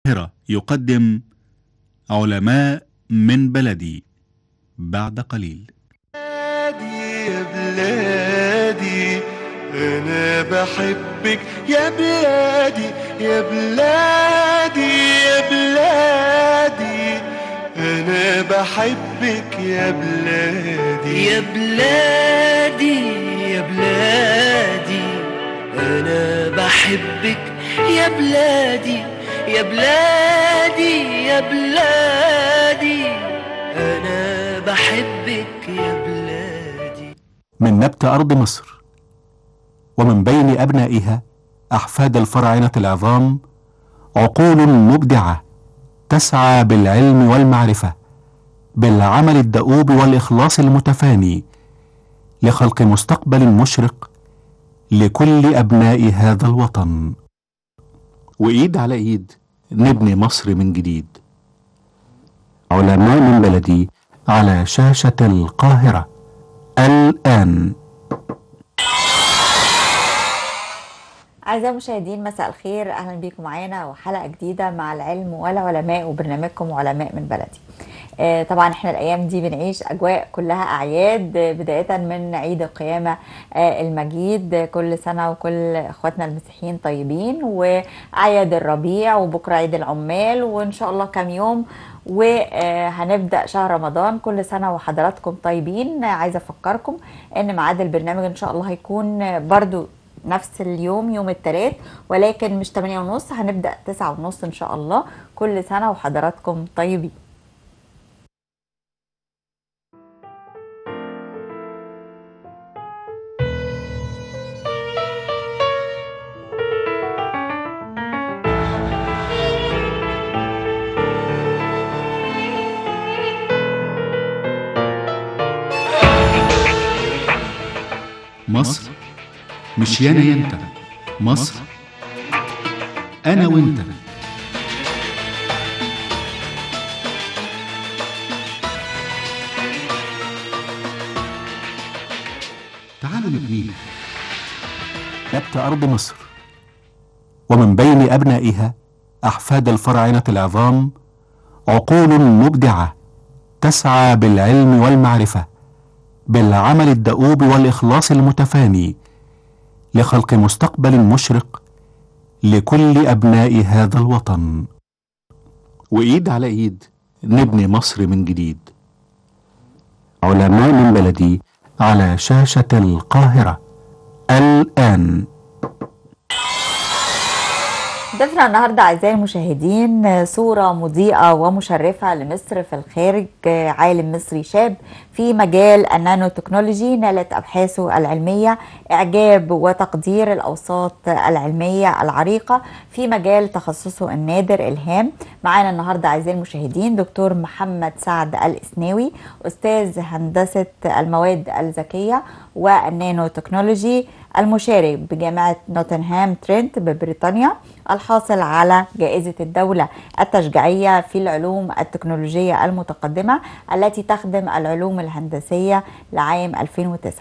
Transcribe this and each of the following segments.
القاهرة يقدم علماء من بلدي بعد قليل بلادي يا بلادي انا بحبك يا بلادي يا بلادي يا بلادي انا بحبك يا بلادي يا بلادي يا بلادي انا بحبك يا بلادي يا بلادي يا بلادي انا بحبك يا بلادي من نبت أرض مصر ومن بين أبنائها أحفاد الفراعنة العظام عقول مبدعة تسعى بالعلم والمعرفة بالعمل الدؤوب والإخلاص المتفاني لخلق مستقبل مشرق لكل أبناء هذا الوطن وإيد على إيد نبني مصر من جديد علماء من بلدي على شاشة القاهرة الآن أعزائي المشاهدين مساء الخير أهلا بيكم معانا وحلقة جديدة مع العلم والعلماء وبرنامجكم علماء من بلدي آه، طبعا احنا الايام دي بنعيش اجواء كلها اعياد آه، بدايه من عيد القيامه آه، المجيد آه، كل سنه وكل اخواتنا المسيحيين طيبين واعياد الربيع وبكره عيد العمال وان شاء الله كام يوم وهنبدا شهر رمضان كل سنه وحضراتكم طيبين آه، عايزه افكركم ان ميعاد البرنامج ان شاء الله هيكون آه، برضو نفس اليوم يوم الثلاث ولكن مش 8 ونص هنبدا 9 ونص ان شاء الله كل سنه وحضراتكم طيبين مصر مش يانا ينت مصر أنا وأنت تعالوا نبنيها نبت أرض مصر ومن بين أبنائها أحفاد الفراعنة العظام عقول مبدعة تسعى بالعلم والمعرفة بالعمل الدؤوب والإخلاص المتفاني لخلق مستقبل مشرق لكل أبناء هذا الوطن وإيد على إيد نبني مصر من جديد علماء من بلدي على شاشة القاهرة الآن ضيفنا النهارده اعزائي المشاهدين صوره مضيئه ومشرفه لمصر في الخارج عالم مصري شاب في مجال النانو تكنولوجي نالت ابحاثه العلميه اعجاب وتقدير الاوساط العلميه العريقه في مجال تخصصه النادر الهام معانا النهارده اعزائي المشاهدين دكتور محمد سعد الاسناوي استاذ هندسه المواد الذكيه والنانو تكنولوجي المشارك بجامعة نوتنهام ترينت ببريطانيا الحاصل على جائزة الدولة التشجيعية في العلوم التكنولوجية المتقدمة التي تخدم العلوم الهندسية لعام 2009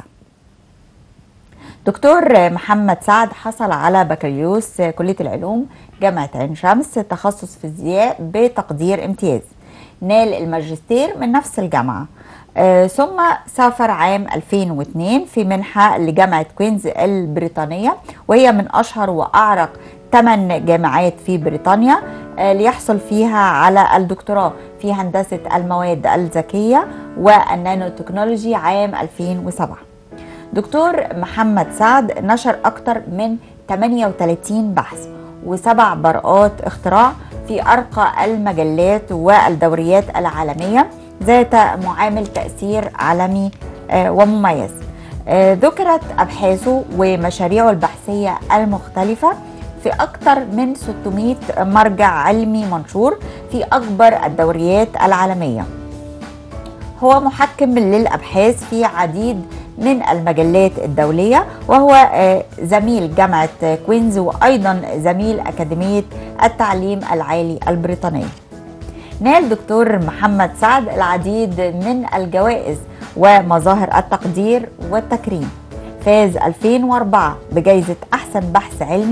دكتور محمد سعد حصل على بكالوريوس كلية العلوم جامعة عين شمس تخصص فيزياء بتقدير امتياز نال الماجستير من نفس الجامعة آه، ثم سافر عام 2002 في منحة لجامعة كوينز البريطانية وهي من أشهر وأعرق ثمان جامعات في بريطانيا آه، ليحصل فيها على الدكتوراه في هندسة المواد الذكية والنانو تكنولوجي عام 2007 دكتور محمد سعد نشر أكثر من 38 بحث وسبع براءات اختراع في أرقى المجلات والدوريات العالمية ذات معامل تأثير عالمي آه، ومميز آه، ذكرت أبحاثه ومشاريعه البحثية المختلفة في أكثر من 600 مرجع علمي منشور في أكبر الدوريات العالمية هو محكم للأبحاث في عديد من المجلات الدولية وهو آه، زميل جامعة كوينز وأيضا زميل أكاديمية التعليم العالي البريطانية نال دكتور محمد سعد العديد من الجوائز ومظاهر التقدير والتكريم فاز 2004 بجائزة أحسن بحث علمي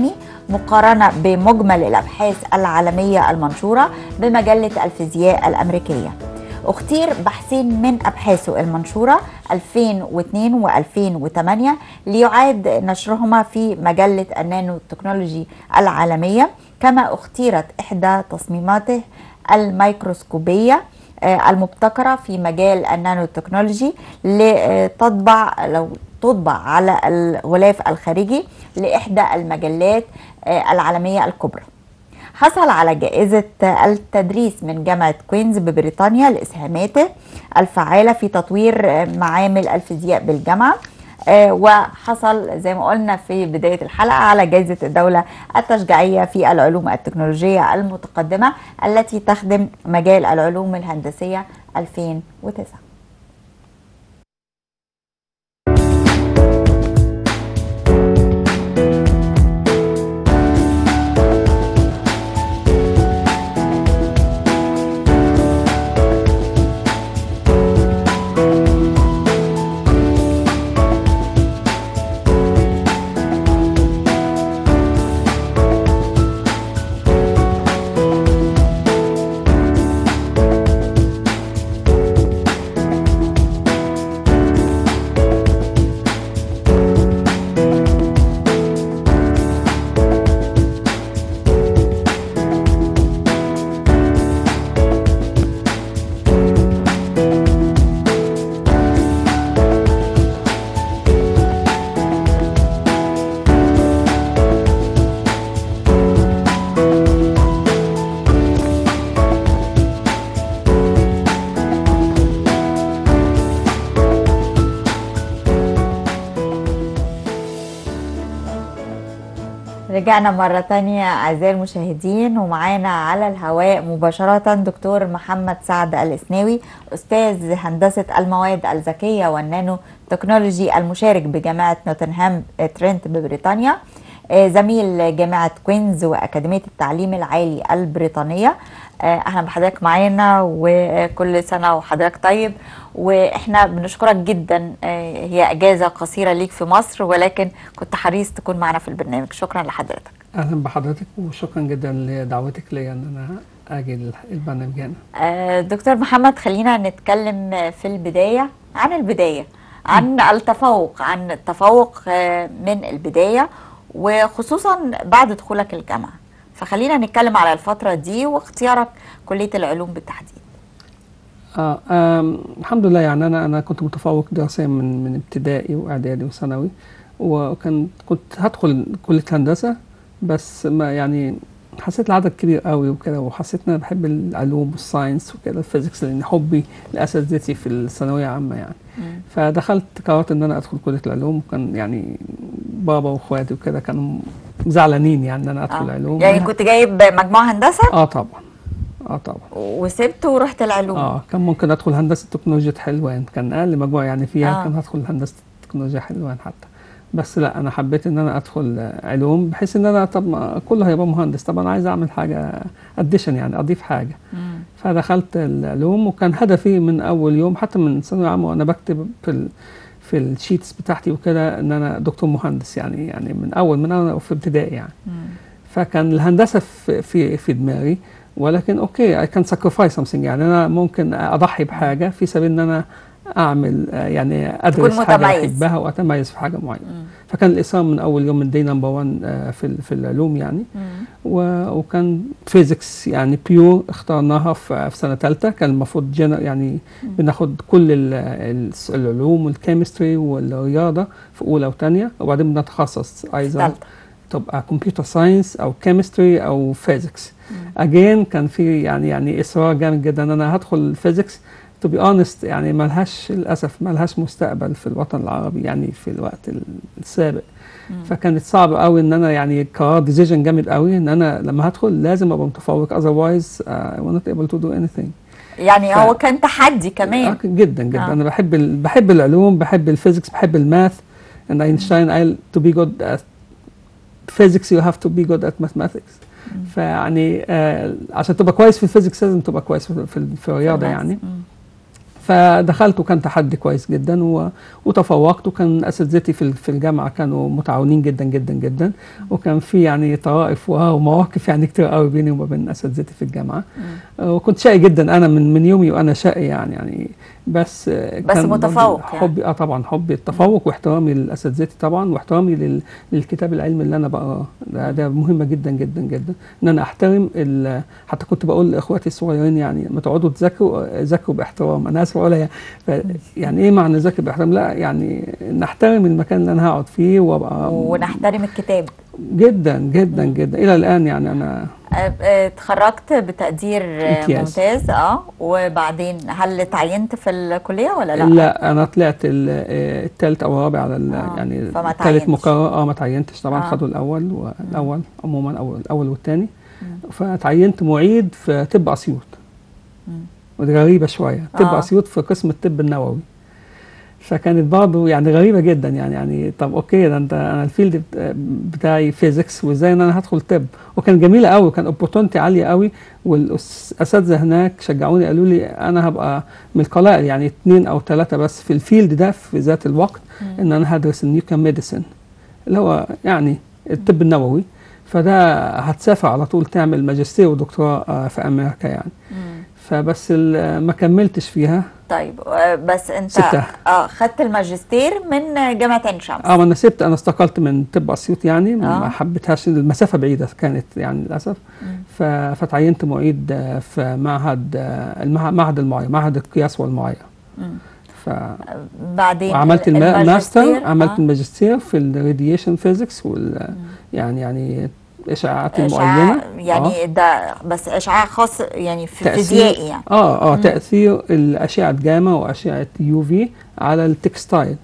مقارنة بمجمل الأبحاث العالمية المنشورة بمجلة الفيزياء الأمريكية اختير بحثين من أبحاثه المنشورة 2002 و2008 ليعاد نشرهما في مجلة النانو تكنولوجي العالمية كما اختيرت إحدى تصميماته الميكروسكوبية آه، المبتكرة في مجال النانو تكنولوجي لتطبع لو تطبع على الغلاف الخارجي لإحدى المجلات آه، العالمية الكبرى حصل على جائزة التدريس من جامعة كوينز ببريطانيا لإسهاماته الفعالة في تطوير معامل الفيزياء بالجامعة آه، وحصل زي ما قلنا في بداية الحلقة على جائزة الدولة التشجيعية في العلوم التكنولوجية المتقدمة التي تخدم مجال العلوم الهندسية 2009 رجعنا مرة تانية أعزائي المشاهدين ومعانا على الهواء مباشرة دكتور محمد سعد الإسناوي أستاذ هندسة المواد الذكية والنانو تكنولوجي المشارك بجامعة نوتنهام ترينت ببريطانيا آه، زميل جامعة كوينز وأكاديمية التعليم العالي البريطانية آه، أهلا بحضرتك معانا وكل سنة وحضرتك طيب وإحنا بنشكرك جدا آه، هي إجازة قصيرة ليك في مصر ولكن كنت حريص تكون معنا في البرنامج شكرا لحضرتك اهلا بحضرتك وشكرا جدا لدعوتك ليا ان انا اجي الح- البرنامج هنا آه، دكتور محمد خلينا نتكلم في البداية عن البداية عن التفوق عن التفوق آه، من البداية وخصوصا بعد دخولك الجامعة فخلينا نتكلم على الفترة دي واختيارك كلية العلوم بالتحديد آه آم، الحمد لله يعني انا انا كنت متفوق دراسيا من من ابتدائي واعدادي وثانوي وكان كنت هدخل كليه هندسه بس ما يعني حسيت العدد كبير قوي وكده وحسيت ان انا بحب العلوم والساينس وكده الفيزيكس لان حبي لاساتذتي في الثانويه عامه يعني فدخلت قررت ان انا ادخل كليه العلوم وكان يعني بابا واخواتي وكده كانوا زعلانين يعني ان انا ادخل آه. علوم يعني كنت جايب مجموعة هندسة اه طبعا اه طبعا وسبت ورحت العلوم اه كان ممكن ادخل هندسه تكنولوجيا حلوان كان اقل مجموعه يعني فيها آه. آه. كان هدخل هندسه تكنولوجيا حلوان حتى بس لا انا حبيت ان انا ادخل آه، علوم بحيث ان انا طب ما كله هيبقى مهندس طب انا عايز اعمل حاجه اديشن يعني اضيف حاجه مم. فدخلت العلوم وكان هدفي من اول يوم حتى من ثانويه عامه وانا بكتب في ال في الشيتس بتاعتي وكده ان انا دكتور مهندس يعني يعني من اول من انا في ابتدائي يعني مم. فكان الهندسه في في في دماغي ولكن اوكي اي كان ساكرفايس something يعني انا ممكن اضحي بحاجه في سبيل ان انا اعمل آه، يعني ادرس تكون حاجه متميز. احبها واتميز في حاجه معينه مم. فكان الاصرار من اول يوم من دي نمبر 1 في ال- في العلوم يعني مم. و- وكان فيزيكس يعني بيور اخترناها في في سنه ثالثه كان المفروض جنر يعني بناخد كل ال- ال- العلوم والكيمستري والرياضه في اولى وثانيه وبعدين بنتخصص ايضا ثالثة تبقى كمبيوتر ساينس او كيمستري او فيزيكس اجين كان في يعني يعني اصرار جامد جدا ان انا هدخل فيزيكس تو بي اونست يعني ملهاش للاسف ملهاش مستقبل في الوطن العربي يعني في الوقت ال- السابق فكانت صعبه قوي ان انا يعني قرار ديسيجن جامد قوي ان انا لما هدخل لازم ابقى متفوق otherwise uh, I will not able to do anything يعني ف- هو كان تحدي كمان آه، جدا جدا آه. انا بحب ال... بحب العلوم بحب الفيزيكس بحب الماث and اينشتاين قال to be good at physics you have to be good at mathematics فيعني آه عشان تبقى كويس في الفيزيكس لازم تبقى كويس في, في, في الرياضه يعني مم. فدخلت وكان تحدي كويس جدا و... وتفوقت وكان اساتذتي في ال- في الجامعه كانوا متعاونين جدا جدا جدا وكان في يعني طرائف و- ومواقف يعني كتير قوي بيني وما بين اساتذتي في الجامعه آه، وكنت شقي جدا انا من من يومي وانا شقي يعني يعني بس آه، بس كان برضه متفوق يعني. حبي اه طبعا حبي التفوق واحترامي لاساتذتي طبعا واحترامي لل... للكتاب العلمي اللي انا بقراه ده, ده مهمه جدا جدا جدا ان انا احترم ال... حتى كنت بقول لاخواتي الصغيرين يعني لما تقعدوا تذاكروا ذاكروا باحترام انا اسف اقولها يعني ف... يعني ايه معنى ذاكر باحترام لا يعني نحترم المكان اللي انا هقعد فيه وابقى ونحترم الكتاب جدا جدا جدا الى الان يعني انا آه، آه، اتخرجت بتقدير آه، امتياز. ممتاز اه وبعدين هل تعينت في الكليه ولا لا؟ لا, انا طلعت الثالث او الرابع على ال- آه، يعني فما الثالث تعينتش. مقرر اه ما تعينتش طبعا آه. خدوا الاول والاول عموما او الاول والثاني فتعينت معيد في طب اسيوط ودي غريبه شويه طب آه. اسيوط في قسم الطب النووي فكانت برضه يعني غريبه جدا يعني يعني طب اوكي ده انت انا الفيلد بت- بتاعي فيزيكس وازاي ان انا هدخل طب وكان جميله قوي كان اوبورتونتي عاليه قوي والاساتذه هناك شجعوني قالوا لي انا هبقى من القلائل يعني اثنين او ثلاثه بس في الفيلد ده في ذات الوقت ان انا هدرس النيوكلير ميديسن اللي هو يعني الطب النووي فده هتسافر على طول تعمل ماجستير ودكتوراه آه، في امريكا يعني فبس ال- ما كملتش فيها طيب آه، بس انت سبتها. اه خدت الماجستير من جامعه عين شمس اه ما انا سبت انا استقلت من طب اسيوط يعني آه. ما حبيتهاش المسافه بعيده كانت يعني للاسف ف- فتعينت معيد آه، في معهد آه، المع- معهد المعايره معهد القياس والمعايره ف بعدين وعملت ال- الم- الماستر الماجستير، عملت آه. الماجستير في الراديشن فيزيكس وال يعني يعني الاشعاعات إشعاع المعينه يعني آه. ده بس اشعاع خاص يعني في تأثير- فيزيائي يعني اه اه تاثير الاشعه جاما واشعه يو في على التكستايل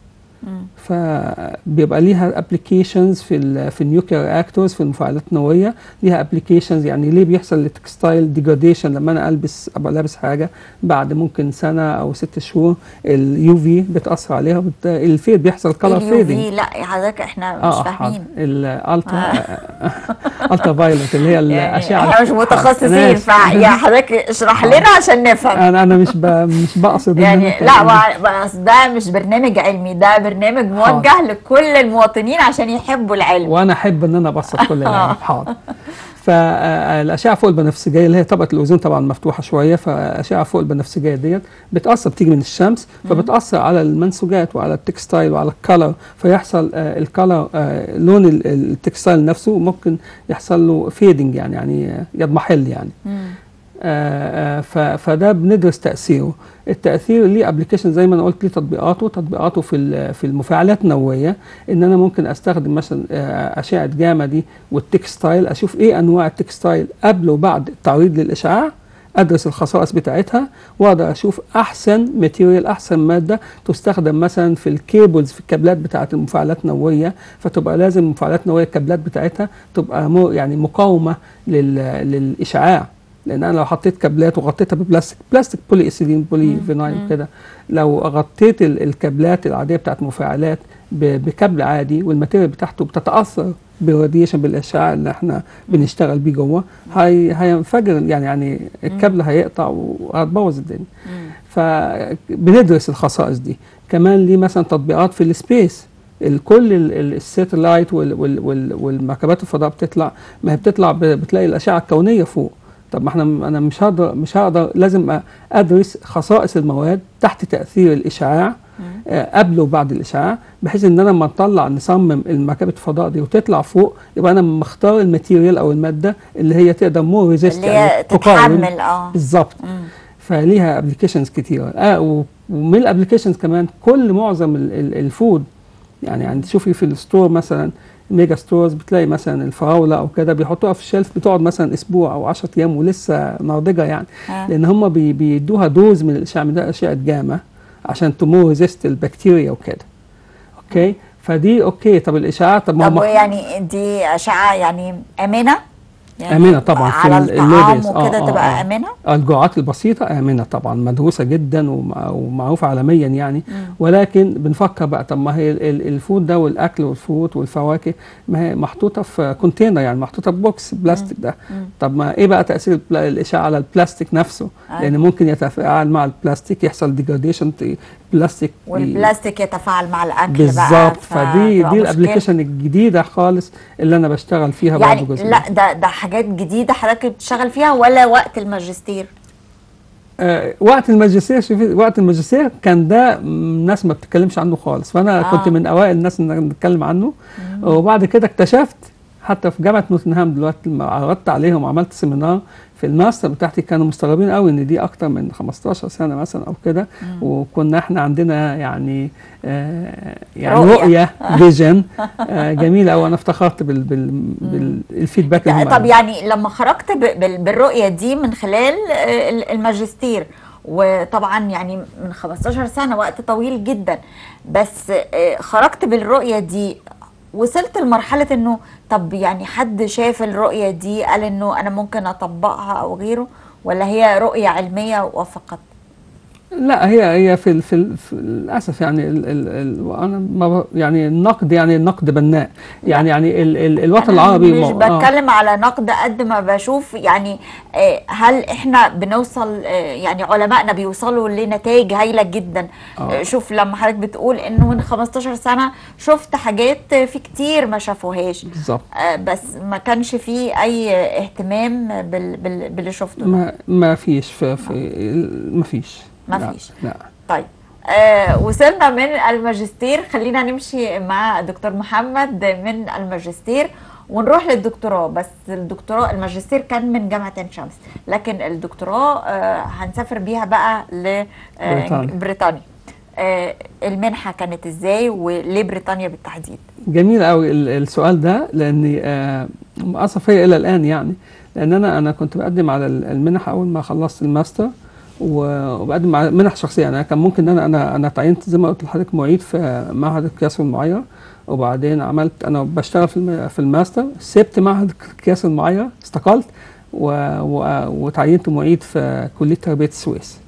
فبيبقى ليها ابلكيشنز في ال في النيوكلير رياكتورز في المفاعلات النوويه ليها ابلكيشنز يعني ليه بيحصل التكستايل ديجراديشن لما انا البس ابقى لابس حاجه بعد ممكن سنه او ست شهور اليو في بتاثر عليها وبت... الفيد بيحصل كلر اليو فيدنج في لا حضرتك احنا مش اه فاهمين الالترا الترا فايلوت اللي هي يعني الاشعه احنا مش متخصصين أنا آسف. فيا حضرتك اشرح لنا عشان نفهم انا انا مش ب... مش بقصد إن يعني أنا لا كده- ما- بس ده مش برنامج علمي ده برنامج موجه لكل المواطنين عشان يحبوا العلم وانا احب ان انا ابسط كل العالم حاضر فالاشعه فوق البنفسجيه اللي هي طبقه الاوزون طبعا مفتوحه شويه فاشعه فوق البنفسجيه ديت بتاثر بتيجي من الشمس فبتاثر على المنسوجات وعلى التكستايل وعلى الكلر فيحصل آه، الكلر آه، لون ال- التكستايل نفسه ممكن يحصل له فيدنج يعني يعني آه، يضمحل يعني آه، آه، ف- فده بندرس تاثيره التاثير ليه ابلكيشن زي ما انا قلت ليه تطبيقاته تطبيقاته في ال- في المفاعلات النوويه ان انا ممكن استخدم مثلا آه، اشعه جاما دي والتكستايل اشوف ايه انواع التكستايل قبل وبعد التعريض للاشعاع ادرس الخصائص بتاعتها واقدر اشوف احسن ماتيريال احسن ماده تستخدم مثلا في الكيبلز في الكابلات بتاعه المفاعلات النوويه فتبقى لازم المفاعلات النوويه الكابلات بتاعتها تبقى مو يعني مقاومه لل للاشعاع لان انا لو حطيت كابلات وغطيتها ببلاستيك بلاستيك بولي اسيلين بولي فينايل وكده لو غطيت ال- الكابلات العاديه بتاعت المفاعلات ب- بكابل عادي والماتيريال بتاعته بتتاثر بالراديشن بالاشعاع اللي احنا بنشتغل بيه جوه هي هينفجر يعني يعني الكابل هيقطع وهتبوظ الدنيا فبندرس الخصائص دي كمان ليه مثلا تطبيقات في السبيس الكل ال- ال- الساتلايت وال- وال- وال- والمركبات الفضاء بتطلع ما هي بتطلع ب- بتلاقي الاشعه الكونيه فوق طب ما احنا انا مش هقدر مش هقدر لازم ادرس خصائص المواد تحت تاثير الاشعاع آه، قبل وبعد الاشعاع بحيث ان انا لما نطلع نصمم المركبه الفضاء دي وتطلع فوق يبقى انا مختار الماتيريال او الماده اللي هي تقدر مور ريزيست اللي هي تتحمل اه بالظبط فليها ابلكيشنز كتيره آه و- ومن الابلكيشنز كمان كل معظم ال- ال- الفود يعني يعني تشوفي في الستور مثلا ميجا ستورز بتلاقي مثلا الفراوله او كده بيحطوها في الشلف بتقعد مثلا اسبوع او 10 ايام ولسه ناضجه يعني آه. لان هم بي بيدوها دوز من الاشعه من ده اشعه جاما عشان تمو ريزيست البكتيريا وكده اوكي فدي اوكي طب الاشعاع طب ما طب هم يعني دي اشعه يعني امنه آمنة طبعا في على ال- الطعام الليبلز. آه، وكده آه، تبقى آه. امنه الجرعات البسيطة آمنة طبعا مدروسة جدا ومع- ومعروفة عالميا يعني ولكن بنفكر بقى طب ما هي ال- ال- الفود ده والأكل والفروت والفواكه ما هي محطوطة في كونتينر يعني محطوطة في بوكس بلاستيك ده طب ما إيه بقى تأثير البلا- الإشعاع على البلاستيك نفسه أيوة. لأن ممكن يتفاعل مع البلاستيك يحصل ديجراديشن بلاستيك ي- والبلاستيك يتفاعل مع الاكل بقى بالظبط فدي فتبقى دي مشكلة. الابلكيشن الجديده خالص اللي انا بشتغل فيها يعني برضه جزء لا ده ده حاجات جديده حضرتك بتشتغل فيها ولا وقت الماجستير آه، وقت الماجستير شوفي وقت الماجستير كان ده م- ناس ما بتتكلمش عنه خالص فانا آه. آه. كنت من اوائل الناس اللي نتكلم عنه وبعد كده اكتشفت حتى في جامعه نوتنهام دلوقتي لما عرضت عليهم وعملت سيمينار في الماستر بتاعتي كانوا مستغربين قوي ان دي اكتر من 15 سنه مثلا او كده وكنا احنا عندنا يعني آه يعني رؤية. رؤيه فيجن آه جميله قوي انا افتخرت بال بال بالفيدباك اللي هم طب قالوه. يعني لما خرجت ب- بال- بالرؤيه دي من خلال آه، ال- الماجستير وطبعا يعني من 15 سنه وقت طويل جدا بس آه، خرجت بالرؤيه دي وصلت لمرحله انه طب يعني حد شاف الرؤيه دي قال انه انا ممكن اطبقها او غيره ولا هي رؤيه علميه وفقط لا هي هي في ال- في, ال- في للاسف يعني ال ال ال وانا ما ب- يعني النقد يعني النقد بناء يعني يعني ال ال الوطن أنا العربي مش مو- آه. بتكلم على نقد قد ما بشوف يعني آه، هل احنا بنوصل آه، يعني علمائنا بيوصلوا لنتائج هايله جدا آه. آه، شوف لما حضرتك بتقول انه من 15 سنه شفت حاجات آه، في كتير ما شافوهاش بالظبط آه، بس ما كانش فيه اي اهتمام بال بال باللي شفته ده. ما ما فيش في, في ما فيش ما لا، فيش. لا طيب آه وصلنا من الماجستير خلينا نمشي مع دكتور محمد من الماجستير ونروح للدكتوراه بس الدكتوراه الماجستير كان من جامعة عين شمس لكن الدكتوراه آه هنسافر بيها بقى بريطانيا. لبريطانيا آه المنحة كانت ازاي وليه بريطانيا بالتحديد جميل قوي ال- السؤال ده لاني آه مأثر فيا الى الان يعني لان انا انا كنت بقدم على ال- المنح اول ما خلصت الماستر و- وبقدم على منح شخصيه يعني كان ممكن ان انا انا انا تعينت زي ما قلت لحضرتك معيد في معهد القياس والمعايره وبعدين عملت انا بشتغل في الم- في الماستر سبت معهد القياس والمعايره استقلت و- و- وتعينت معيد في كليه تربيه السويس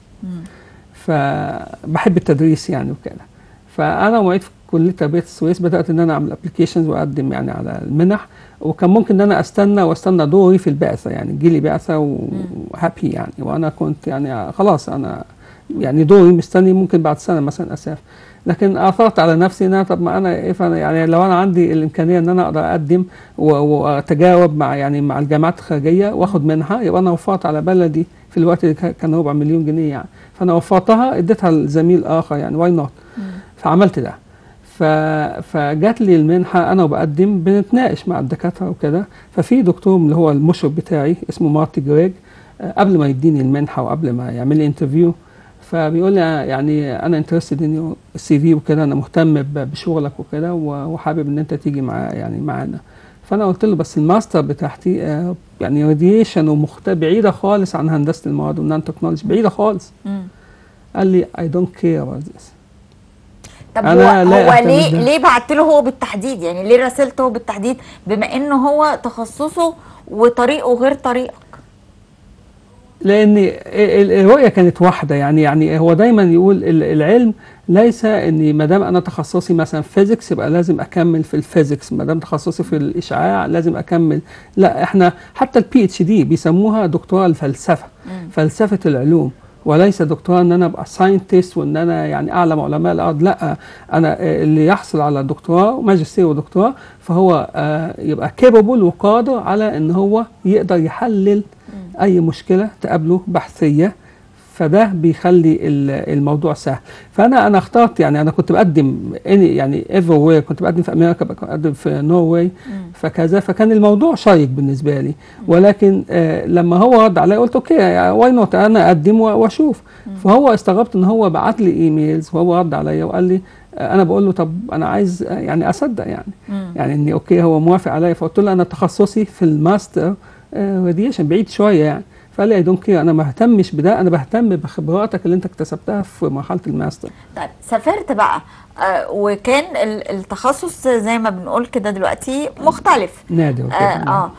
فبحب التدريس يعني وكده فانا معيد في كليه تربيه السويس بدات ان انا اعمل ابلكيشنز واقدم يعني على المنح وكان ممكن ان انا استنى واستنى دوري في البعثه يعني جيلي بعثه وهابي يعني وانا كنت يعني خلاص انا يعني دوري مستني ممكن بعد سنه مثلا اسافر لكن اثرت على نفسي ان أنا طب ما انا ايه فأنا يعني لو انا عندي الامكانيه ان انا اقدر اقدم و- واتجاوب مع يعني مع الجامعات الخارجيه واخد منها يبقى انا وفرت على بلدي في الوقت اللي كان- كان ربع مليون جنيه يعني فانا وفرتها اديتها لزميل اخر يعني واي نوت فعملت ده ف... فجات لي المنحه انا وبقدم بنتناقش مع الدكاتره وكده ففي دكتور اللي هو المشرف بتاعي اسمه مارتي جريج آه، قبل ما يديني المنحه وقبل ما يعمل لي انترفيو فبيقول لي يعني انا انترستد ان السي في وكده انا مهتم ب- بشغلك وكده و- وحابب ان انت تيجي مع يعني معانا فانا قلت له بس الماستر بتاعتي آه، يعني راديشن ومخت بعيده خالص عن هندسه المواد والنان تكنولوجي بعيده خالص مم. قال لي I don't care about this طب أنا هو, لا هو أهتم ليه بده. ليه بعت له هو بالتحديد يعني ليه راسلته هو بالتحديد بما انه هو تخصصه وطريقه غير طريقك لان ال- ال- الرؤيه كانت واحده يعني يعني هو دايما يقول ال- العلم ليس اني ما دام انا تخصصي مثلا فيزيكس يبقى لازم اكمل في الفيزيكس ما دام تخصصي في الاشعاع لازم اكمل لا احنا حتى البي اتش دي بيسموها دكتوراه الفلسفه فلسفه العلوم وليس دكتوراه ان انا ابقى ساينتست وان انا يعني اعلم علماء الارض لا انا آه، اللي يحصل على دكتوراه ماجستير ودكتوراه فهو آه، يبقى كيبل وقادر على ان هو يقدر يحلل اي مشكله تقابله بحثيه فده بيخلي ال- الموضوع سهل فانا انا اخترت يعني انا كنت بقدم any يعني ايفر وير كنت بقدم في امريكا بقدم في نورواي فكذا فكان الموضوع شيق بالنسبه لي ولكن آه لما هو رد عليا قلت اوكي واي نوت انا اقدم و- واشوف فهو استغربت ان هو بعت لي ايميلز وهو رد عليا وقال لي آه انا بقول له طب انا عايز آه، يعني اصدق يعني يعني اني اوكي هو موافق عليا فقلت له انا تخصصي في الماستر راديشن بعيد شويه يعني فقال لي اي دونت كير انا ما اهتمش بده انا بهتم بخبراتك اللي انت اكتسبتها في مرحله الماستر طيب سافرت بقى آه وكان ال- التخصص زي ما بنقول كده دلوقتي مختلف نادي آه, وكده آه,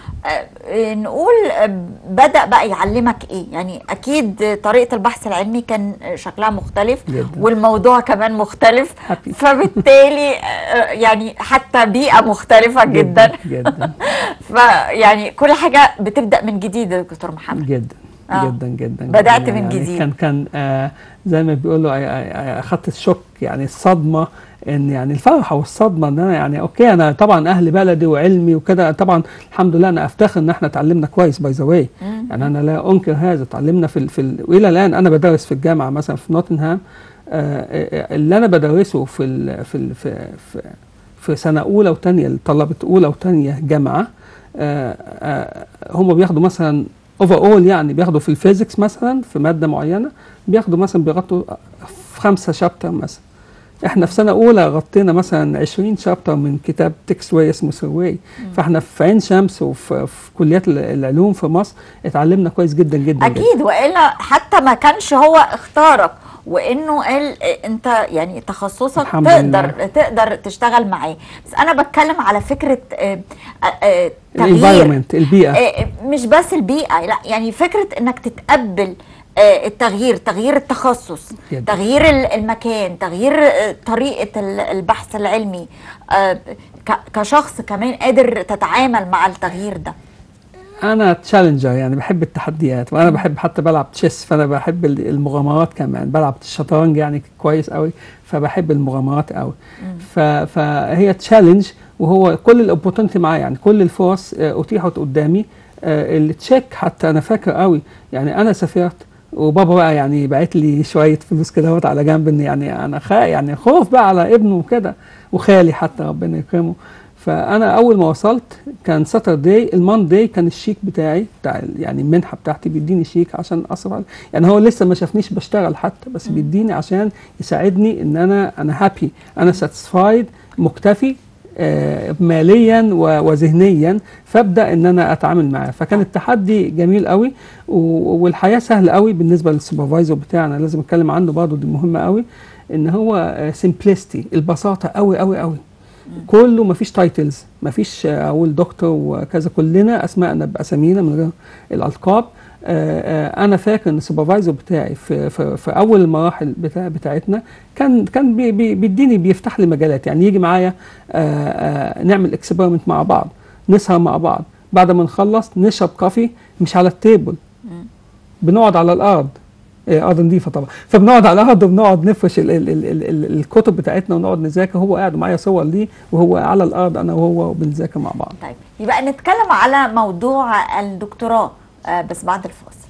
آه نقول آه، بدأ بقى يعلمك ايه يعني اكيد طريقة البحث العلمي كان شكلها مختلف جدا. والموضوع كمان مختلف Happy. فبالتالي آه يعني حتى بيئة مختلفة جدا جدا فيعني كل حاجة بتبدأ من جديد يا دكتور محمد جدا آه. جدا جدا بدأت جداً. من يعني جديد. كان كان آه زي ما بيقولوا آه، آه، اخدت الشوك يعني الصدمه ان يعني الفرحه والصدمه ان انا يعني اوكي انا طبعا اهل بلدي وعلمي وكده طبعا الحمد لله انا افتخر ان احنا اتعلمنا كويس باي ذا واي يعني انا لا انكر هذا اتعلمنا في ال في ال والى الان انا بدرس في الجامعه مثلا في نوتنهام آه، آه، اللي انا بدرسه في ال في ال في, في في سنه اولى وثانيه طلبه اولى وثانيه جامعه آه، آه، هم بياخدوا مثلا اوفر اول يعني بياخدوا في الفيزيكس مثلا في ماده معينه بياخدوا مثلا بيغطوا في خمسه شابتر مثلا احنا في سنه اولى غطينا مثلا 20 شابتر من كتاب تكست واي اسمه سواي فاحنا في عين شمس وفي في كليات ال- العلوم في مصر اتعلمنا كويس جدا جدا جدا. اكيد والا حتى ما كانش هو اختارك وانه قال إيه، انت يعني تخصصك الحمد تقدر لله. تقدر تشتغل معاه بس انا بتكلم على فكره آه، آه، آه، تغيير الانفايرمنت البيئه آه، مش بس البيئه لا يعني فكره انك تتقبل آه، التغيير تغيير التخصص جدا. تغيير ال- المكان تغيير آه، طريقه ال- البحث العلمي آه، ك- كشخص كمان قادر تتعامل مع التغيير ده انا تشالنجر يعني بحب التحديات وانا بحب حتى بلعب تشيس فانا بحب ال- المغامرات كمان بلعب الشطرنج يعني كويس قوي فبحب المغامرات قوي ف- فهي تشالنج وهو كل الاوبورتونيتي معايا يعني كل الفرص آه، اتيحت قدامي آه، التشيك حتى انا فاكر قوي يعني انا سافرت وبابا بقى يعني بعت لي شويه فلوس كده اهوت على جنب ان يعني انا خا يعني خوف بقى على ابنه وكده وخالي حتى ربنا يكرمه فانا اول ما وصلت كان ساتردي الماندي كان الشيك بتاعي بتاع ال- يعني المنحه بتاعتي بيديني شيك عشان اصرف عليه يعني هو لسه ما شافنيش بشتغل حتى بس بيديني عشان يساعدني ان انا انا هابي انا ساتسفايد مكتفي آه، ماليا و- وذهنيا فابدا ان انا اتعامل معاه فكان التحدي جميل قوي و- والحياه سهله قوي بالنسبه للسوبرفايزر بتاعنا لازم اتكلم عنه برضه دي مهمه قوي ان هو سمبلستي البساطه قوي قوي قوي كله مفيش تايتلز مفيش آه، اقول دكتور وكذا كلنا اسمائنا باسامينا من غير الالقاب آه، آه، انا فاكر ان السوبرفايزر بتاعي في, في, في اول المراحل بتاع بتاعتنا كان كان بي بي بيديني بيفتح لي مجالات يعني يجي معايا آه، آه، نعمل اكسبيرمنت مع بعض نسهر مع بعض بعد ما نخلص نشرب كافي مش على التيبل بنقعد على الارض إيه، ارض نظيفه طبعا فبنقعد على الارض وبنقعد نفرش ال ال ال ال ال الكتب بتاعتنا ونقعد نذاكر هو قاعد معايا صور ليه وهو على الارض انا وهو وبنذاكر مع بعض طيب يبقى نتكلم على موضوع الدكتوراه آه، بس بعد الفاصل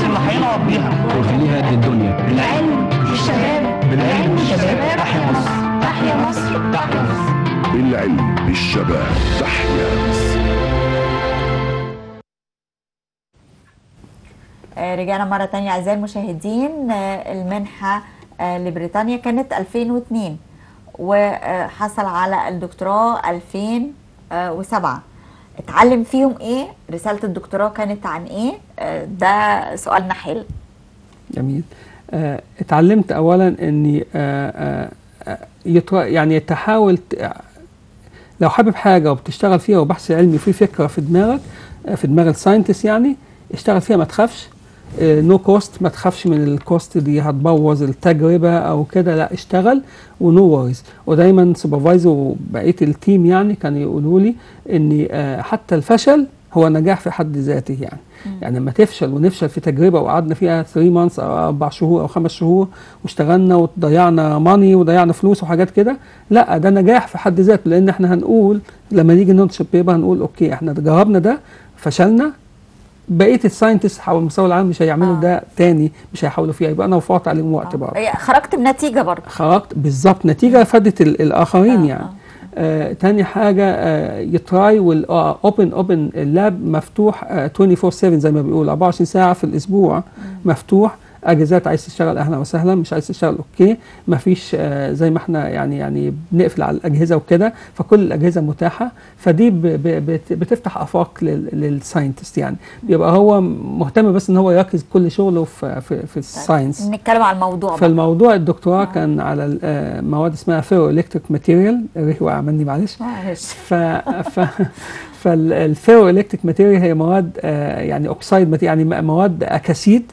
الفلوس اللي هينعم بيها ويخليها قد الدنيا بالعلم بالشباب بالعلم بالشباب تحيا مصر تحيا مصر تحيا مصر بالعلم بالشباب تحيا مصر آه، رجعنا مرة تانية أعزائي المشاهدين آه، المنحة آه، لبريطانيا كانت 2002 وحصل على الدكتوراه 2007 اتعلم فيهم ايه رسالة الدكتوراه كانت عن ايه آه، ده سؤالنا حلو جميل آه، اتعلمت اولا اني آه، آه، يتر- يعني تحاول ت- لو حابب حاجه وبتشتغل فيها وبحث علمي في فكره في دماغك آه، في دماغ الساينتست يعني اشتغل فيها ما تخافش نو كوست ما تخافش من الكوست دي هتبوظ التجربه او كده لا اشتغل ونو ووريز ودايما سوبرفايزر وبقيه التيم يعني كانوا يقولوا لي ان آه، حتى الفشل هو نجاح في حد ذاته يعني يعني لما تفشل ونفشل في تجربه وقعدنا فيها 3 مانثs او اربع شهور او خمس شهور واشتغلنا وضيعنا ماني وضيعنا فلوس وحاجات كده لا ده نجاح في حد ذاته لان احنا هنقول لما نيجي ننشر بيبر هنقول اوكي احنا جربنا ده فشلنا بقيه الساينتست حول مستوى العالم مش هيعملوا آه. ده تاني مش هيحاولوا فيها يبقى انا وفرت عليهم وقت برضه آه، خرجت بنتيجة برضه خرجت بالظبط نتيجه فادت ال- الاخرين آه، يعني آه تاني حاجه آه يتراي والاوبن اوبن اللاب مفتوح آه 24 7 زي ما بيقول 24 ساعه في الاسبوع مفتوح اجازات عايز تشتغل اهلا وسهلا مش عايز تشتغل اوكي مفيش آه زي ما احنا يعني يعني بنقفل على الاجهزه وكده فكل الاجهزه متاحه فدي ب ب بت- بتفتح افاق لل- للساينتست يعني بيبقى هو مهتم بس ان هو يركز كل شغله في في, في الساينس نتكلم على الموضوع بقى. فالموضوع الدكتوراه كان على ال- آه، مواد اسمها فيرو الكتريك ماتيريال الريح وقع مني معلش معلش ف ف فالفيرو الكتريك ماتيريال هي مواد آه، يعني اوكسايد ماتي- يعني م- مواد اكاسيد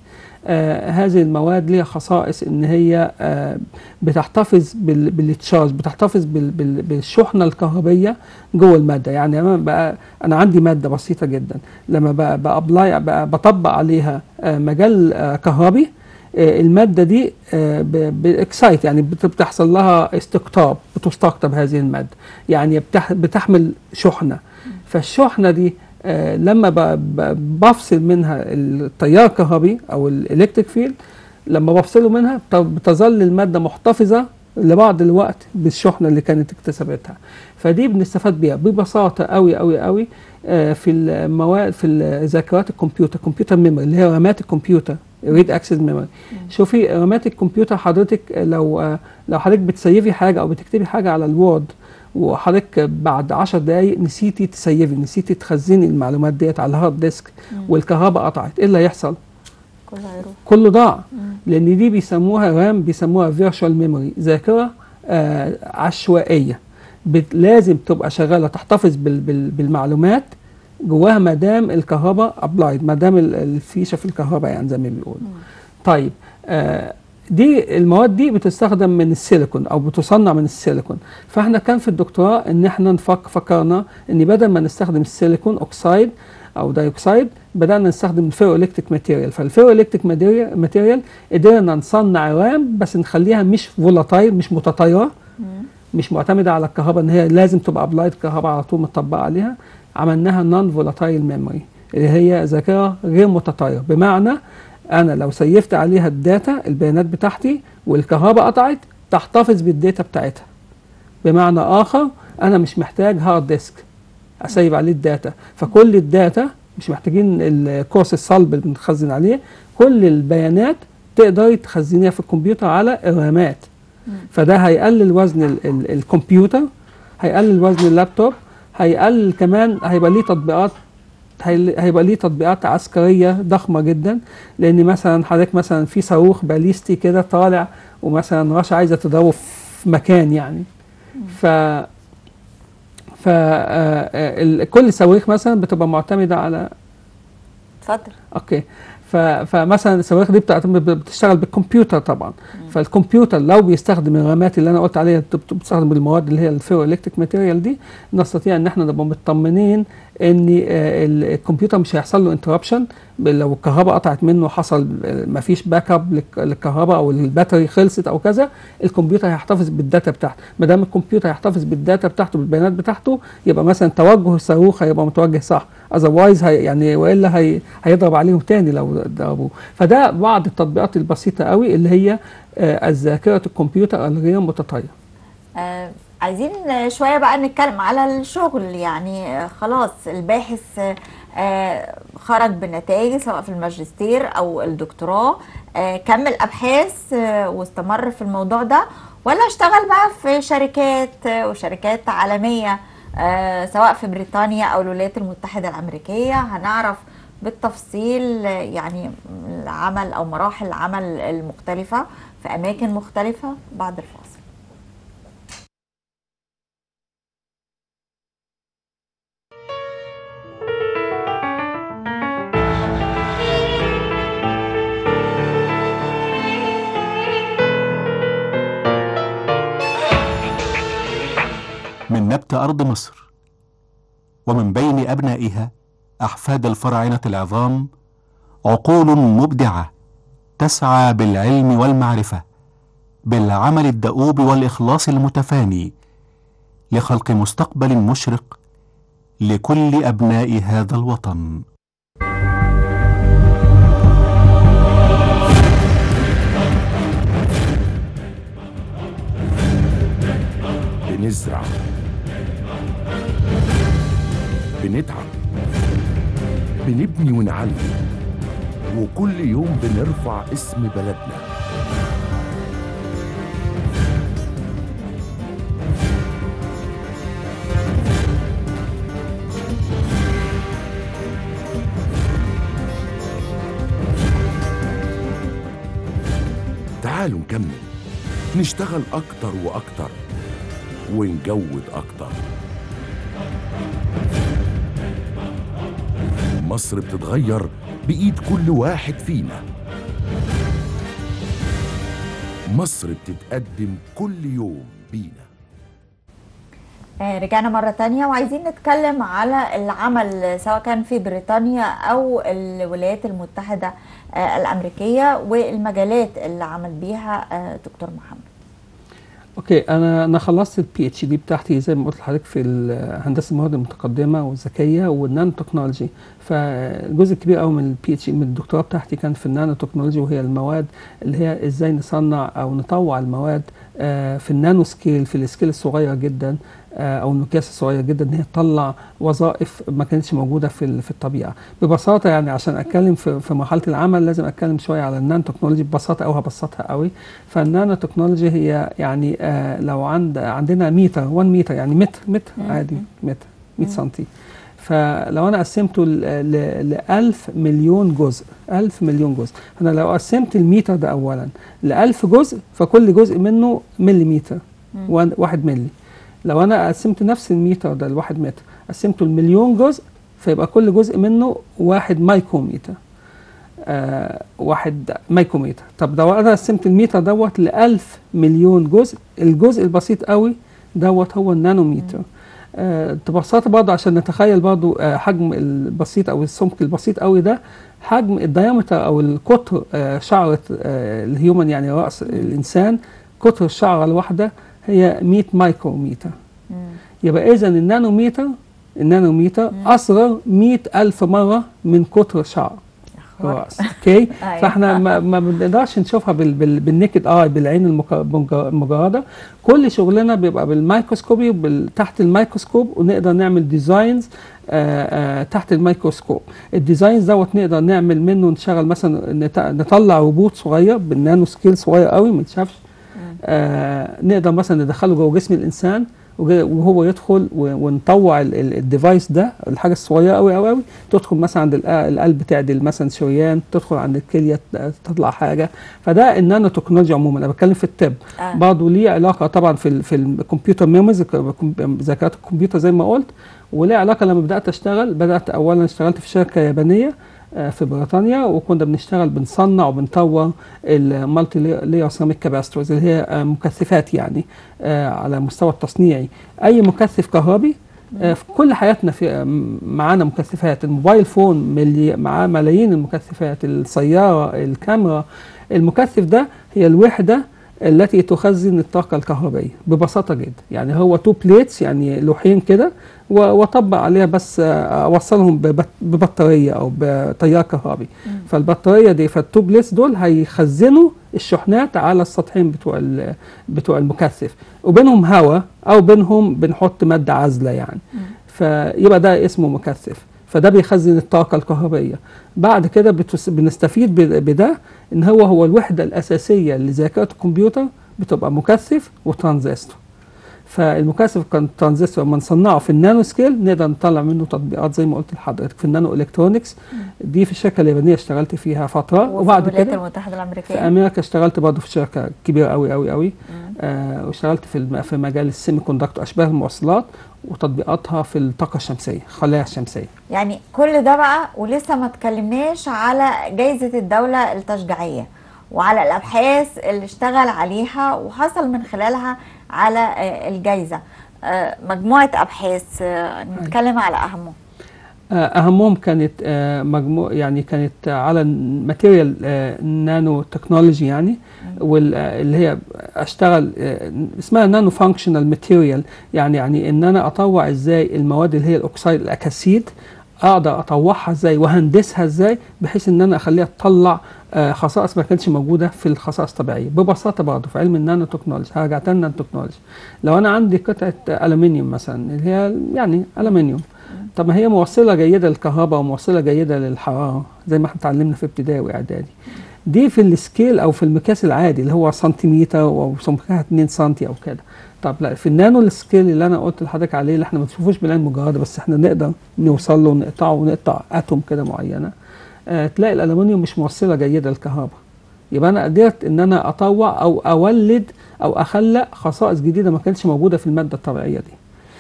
آه هذه المواد ليها خصائص ان هي آه بتحتفظ بال- بالتشارج بتحتفظ بال- بال- بالشحنه الكهربيه جوه الماده يعني انا بقى انا عندي ماده بسيطه جدا لما بقى بابلاي بقى بطبق عليها آه مجال آه كهربي آه، الماده دي آه، ب- باكسايت يعني بت- بتحصل لها استقطاب بتستقطب هذه الماده يعني بتح- بتحمل شحنه فالشحنه دي آه، لما ب- ب- بفصل منها التيار الكهربي او الالكتريك فيلد لما بفصله منها بت- بتظل الماده محتفظه لبعض الوقت بالشحنه اللي كانت اكتسبتها فدي بنستفاد بيها ببساطه قوي قوي قوي آه، في المواد في ذاكرات الكمبيوتر كمبيوتر ميموري اللي هي رامات الكمبيوتر ريد اكسس ميموري شوفي رامات الكمبيوتر حضرتك لو آه، لو حضرتك بتسيفي حاجه او بتكتبي حاجه على الوورد وحضرتك بعد 10 دقايق نسيتي تسيفي نسيتي تخزني المعلومات ديت على الهارد ديسك والكهرباء قطعت ايه اللي هيحصل؟ كله هيروح كله ضاع لان دي بيسموها رام بيسموها فيرتشوال ميموري ذاكره آه عشوائيه بت- لازم تبقى شغاله تحتفظ بال بال بالمعلومات جواها ما دام الكهرباء ابلايد ما دام ال- الفيشه في الكهرباء يعني زي ما بيقولوا طيب آه دي المواد دي بتستخدم من السيليكون او بتصنع من السيليكون فاحنا كان في الدكتوراه ان احنا نفك فكرنا ان بدل ما نستخدم السيليكون اوكسايد او دايوكسايد بدانا نستخدم الفيرو الكتريك ماتيريال فالفيرو الكتريك ماتيريال قدرنا نصنع رام بس نخليها مش فولاتايل مش متطايره مش معتمده على الكهرباء ان هي لازم تبقى ابلايد كهرباء على طول مطبقه عليها عملناها نون فولاتايل ميموري اللي هي ذاكره غير متطايره بمعنى انا لو سيفت عليها الداتا البيانات بتاعتي والكهرباء قطعت تحتفظ بالداتا بتاعتها بمعنى اخر انا مش محتاج هارد ديسك اسيب عليه الداتا فكل الداتا مش محتاجين الكورس الصلب اللي بنخزن عليه كل البيانات تقدري تخزنيها في الكمبيوتر على الرامات فده هيقلل وزن ال ال الكمبيوتر هيقلل وزن اللابتوب هيقلل كمان هيبقى ليه تطبيقات هي- هيبقى ليه تطبيقات عسكريه ضخمه جدا لان مثلا حضرتك مثلا في صاروخ باليستي كده طالع ومثلا رشا عايزه تضربه في مكان يعني ف ف آه، آه، ال- كل صواريخ مثلا بتبقى معتمده على اتفضل اوكي ف... فمثلا الصواريخ دي بتعتمد بتشتغل بالكمبيوتر طبعا فالكمبيوتر لو بيستخدم الرامات اللي انا قلت عليها بت- بتستخدم المواد اللي هي الفيرو الكتريك ماتيريال دي نستطيع ان احنا نبقى مطمنين ان آه، ال- الكمبيوتر مش هيحصل له انتربشن لو الكهرباء قطعت منه حصل ما فيش باك اب للكهرباء او الباتري خلصت او كذا الكمبيوتر هيحتفظ بالداتا بتاعته ما دام الكمبيوتر هيحتفظ بالداتا بتاعته بالبيانات بتاعته يبقى مثلا توجه الصاروخ هيبقى متوجه صح اذروايز هي يعني والا هي هيضرب عليهم تاني لو ضربوه فده بعض التطبيقات البسيطه قوي اللي هي آه، الذاكره الكمبيوتر الغير متطايره آه عايزين شوية بقى نتكلم على الشغل يعني آه، خلاص الباحث آه، آه خرج بنتائج سواء في الماجستير أو الدكتوراه آه كمل أبحاث آه واستمر في الموضوع ده ولا اشتغل بقى في شركات آه وشركات عالمية آه سواء في بريطانيا أو الولايات المتحدة الأمريكية هنعرف بالتفصيل آه، يعني العمل أو مراحل العمل المختلفة في أماكن مختلفة بعد الفاصل من نبت أرض مصر ومن بين أبنائها أحفاد الفراعنة العظام عقول مبدعة تسعى بالعلم والمعرفة بالعمل الدؤوب والإخلاص المتفاني لخلق مستقبل مشرق لكل أبناء هذا الوطن بنزرع بنتعب بنبني ونعلي وكل يوم بنرفع اسم بلدنا تعالوا نكمل نشتغل أكتر وأكتر ونجود أكتر مصر بتتغير بإيد كل واحد فينا مصر بتتقدم كل يوم بينا آه، رجعنا مرة تانية وعايزين نتكلم على العمل سواء كان في بريطانيا أو الولايات المتحدة آه، الأمريكية والمجالات اللي عمل بيها آه، دكتور محمد اوكي انا انا خلصت البي اتش دي بتاعتي زي ما قلت لحضرتك في ال- هندسه المواد المتقدمه والذكيه والنانو تكنولوجي فالجزء الكبير قوي من البي اتش من الدكتوراه بتاعتي كان في النانو تكنولوجي وهي المواد اللي هي ازاي نصنع او نطوع المواد آه، في النانو سكيل في السكيل الصغير جدا آه، او المقياس الصغير جدا ان هي تطلع وظائف ما كانتش موجوده في ال- في الطبيعه ببساطه يعني عشان اتكلم في في مرحله العمل لازم اتكلم شويه على النانو تكنولوجي ببساطه او هبسطها قوي فالنانو تكنولوجي هي يعني آه لو عند عندنا متر 1 متر يعني متر متر عادي متر 100 سنتي فلو انا قسمته ل 1000 مليون جزء 1000 مليون جزء فانا لو قسمت المتر ده اولا ل 1000 جزء فكل جزء منه مليمتر وان- واحد ملي لو انا قسمت نفس المتر ده لواحد متر قسمته لمليون جزء فيبقى كل جزء منه واحد مايكرومتر آه واحد مايكرومتر طب لو انا قسمت المتر دوت ل 1000 مليون جزء الجزء البسيط قوي دوت هو النانومتر آه ببساطه برضه عشان نتخيل برضه آه حجم البسيط او السمك البسيط قوي ده حجم الديامتر او القطر آه شعره آه الهيومن يعني راس الانسان قطر الشعره الواحده هي 100 مايكرومتر يبقى اذا النانومتر النانومتر اصغر 100 الف مره من قطر شعر الراس اوكي أيوة. فاحنا ما, ما بنقدرش نشوفها بال بال بالنكد اي بالعين المك- المج- المجرده كل شغلنا بيبقى بالميكروسكوبي وبال- تحت الميكروسكوب ونقدر نعمل ديزاينز آه، آه، تحت الميكروسكوب الديزاينز دوت نقدر نعمل منه نشغل مثلا نت- نطلع روبوت صغير بالنانو سكيل صغير قوي ما يتشافش آه نقدر مثلا ندخله جوه جسم الانسان وج- وهو يدخل و- ونطوع ال- ال- الديفايس ده الحاجه الصغيره قوي قوي قوي تدخل مثلا عند الق- القلب تعدل مثلا شريان تدخل عند الكليه ت- تطلع حاجه فده النانو تكنولوجيا عموما انا بتكلم في الطب آه. برضه ليه علاقه طبعا في ال في الكمبيوتر ميموريز ذاكره الكمبيوتر زي ما قلت وليه علاقه لما بدات اشتغل بدات اولا اشتغلت في شركه يابانيه آه، في بريطانيا وكنا بنشتغل بنصنع وبنطور المالتي لاير سيراميك كاباستورز اللي هي آه، مكثفات يعني آه، على مستوى التصنيعي اي مكثف كهربي آه، في كل حياتنا في آه، معانا مكثفات الموبايل فون ملي معاه ملايين المكثفات السياره الكاميرا المكثف ده هي الوحده التي تخزن الطاقة الكهربائية ببساطة جدا يعني هو تو بليتس يعني لوحين كده و- واطبق عليها بس آه، اوصلهم ببط- ببطارية او بتيار كهربي فالبطارية دي فالتو بليتس دول هيخزنوا الشحنات على السطحين بتوع ال- بتوع المكثف وبينهم هواء او بينهم بنحط مادة عازلة يعني فيبقى ده اسمه مكثف فده بيخزن الطاقة الكهربائية بعد كده بتس- بنستفيد ب- بده ان هو هو الوحدة الأساسية لذاكرة الكمبيوتر بتبقى مكثف وترانزستور فالمكثف كان ترانزستور لما نصنعه في النانو سكيل نقدر نطلع منه تطبيقات زي ما قلت لحضرتك في النانو الكترونكس دي في الشركه اليابانيه اشتغلت فيها فتره وفي وبعد الولايات كده المتحده في الامريكيه امريكا اشتغلت برضه في شركه كبيره قوي قوي قوي آه واشتغلت في الم- في مجال السيمي كوندكتور اشباه الموصلات وتطبيقاتها في الطاقه الشمسيه الخلايا الشمسيه يعني كل ده بقى ولسه ما اتكلمناش على جائزة الدولة التشجيعية وعلى الأبحاث اللي اشتغل عليها وحصل من خلالها على آه، الجائزة آه، مجموعة أبحاث آه، نتكلم على أهمهم آه، اهمهم كانت آه، مجموع يعني كانت على ماتيريال نانو تكنولوجي يعني واللي هي اشتغل آه، اسمها نانو فانكشنال ماتيريال يعني يعني ان انا اطوع ازاي المواد اللي هي الاكسيد الاكاسيد اقدر اطوعها ازاي وهندسها ازاي بحيث ان انا اخليها تطلع آه، خصائص ما كانتش موجوده في الخصائص الطبيعيه ببساطه برضه في علم النانو تكنولوجي هرجع تاني النانو تكنولوجي لو انا عندي قطعه الومنيوم مثلا اللي هي يعني الومنيوم طب ما هي موصله جيده للكهرباء وموصله جيده للحراره زي ما احنا اتعلمنا في ابتدائي واعدادي دي في السكيل او في المقياس العادي اللي هو سنتيمتر او سمكها 2 سم او كده طب لا في النانو السكيل اللي انا قلت لحضرتك عليه اللي احنا ما بنشوفوش بالعين المجرده بس احنا نقدر نوصل له ونقطعه ونقطع اتوم كده معينه آه تلاقي الالومنيوم مش موصله جيده للكهرباء يبقى انا قدرت ان انا اطوع او اولد او اخلق خصائص جديده ما كانتش موجوده في الماده الطبيعيه دي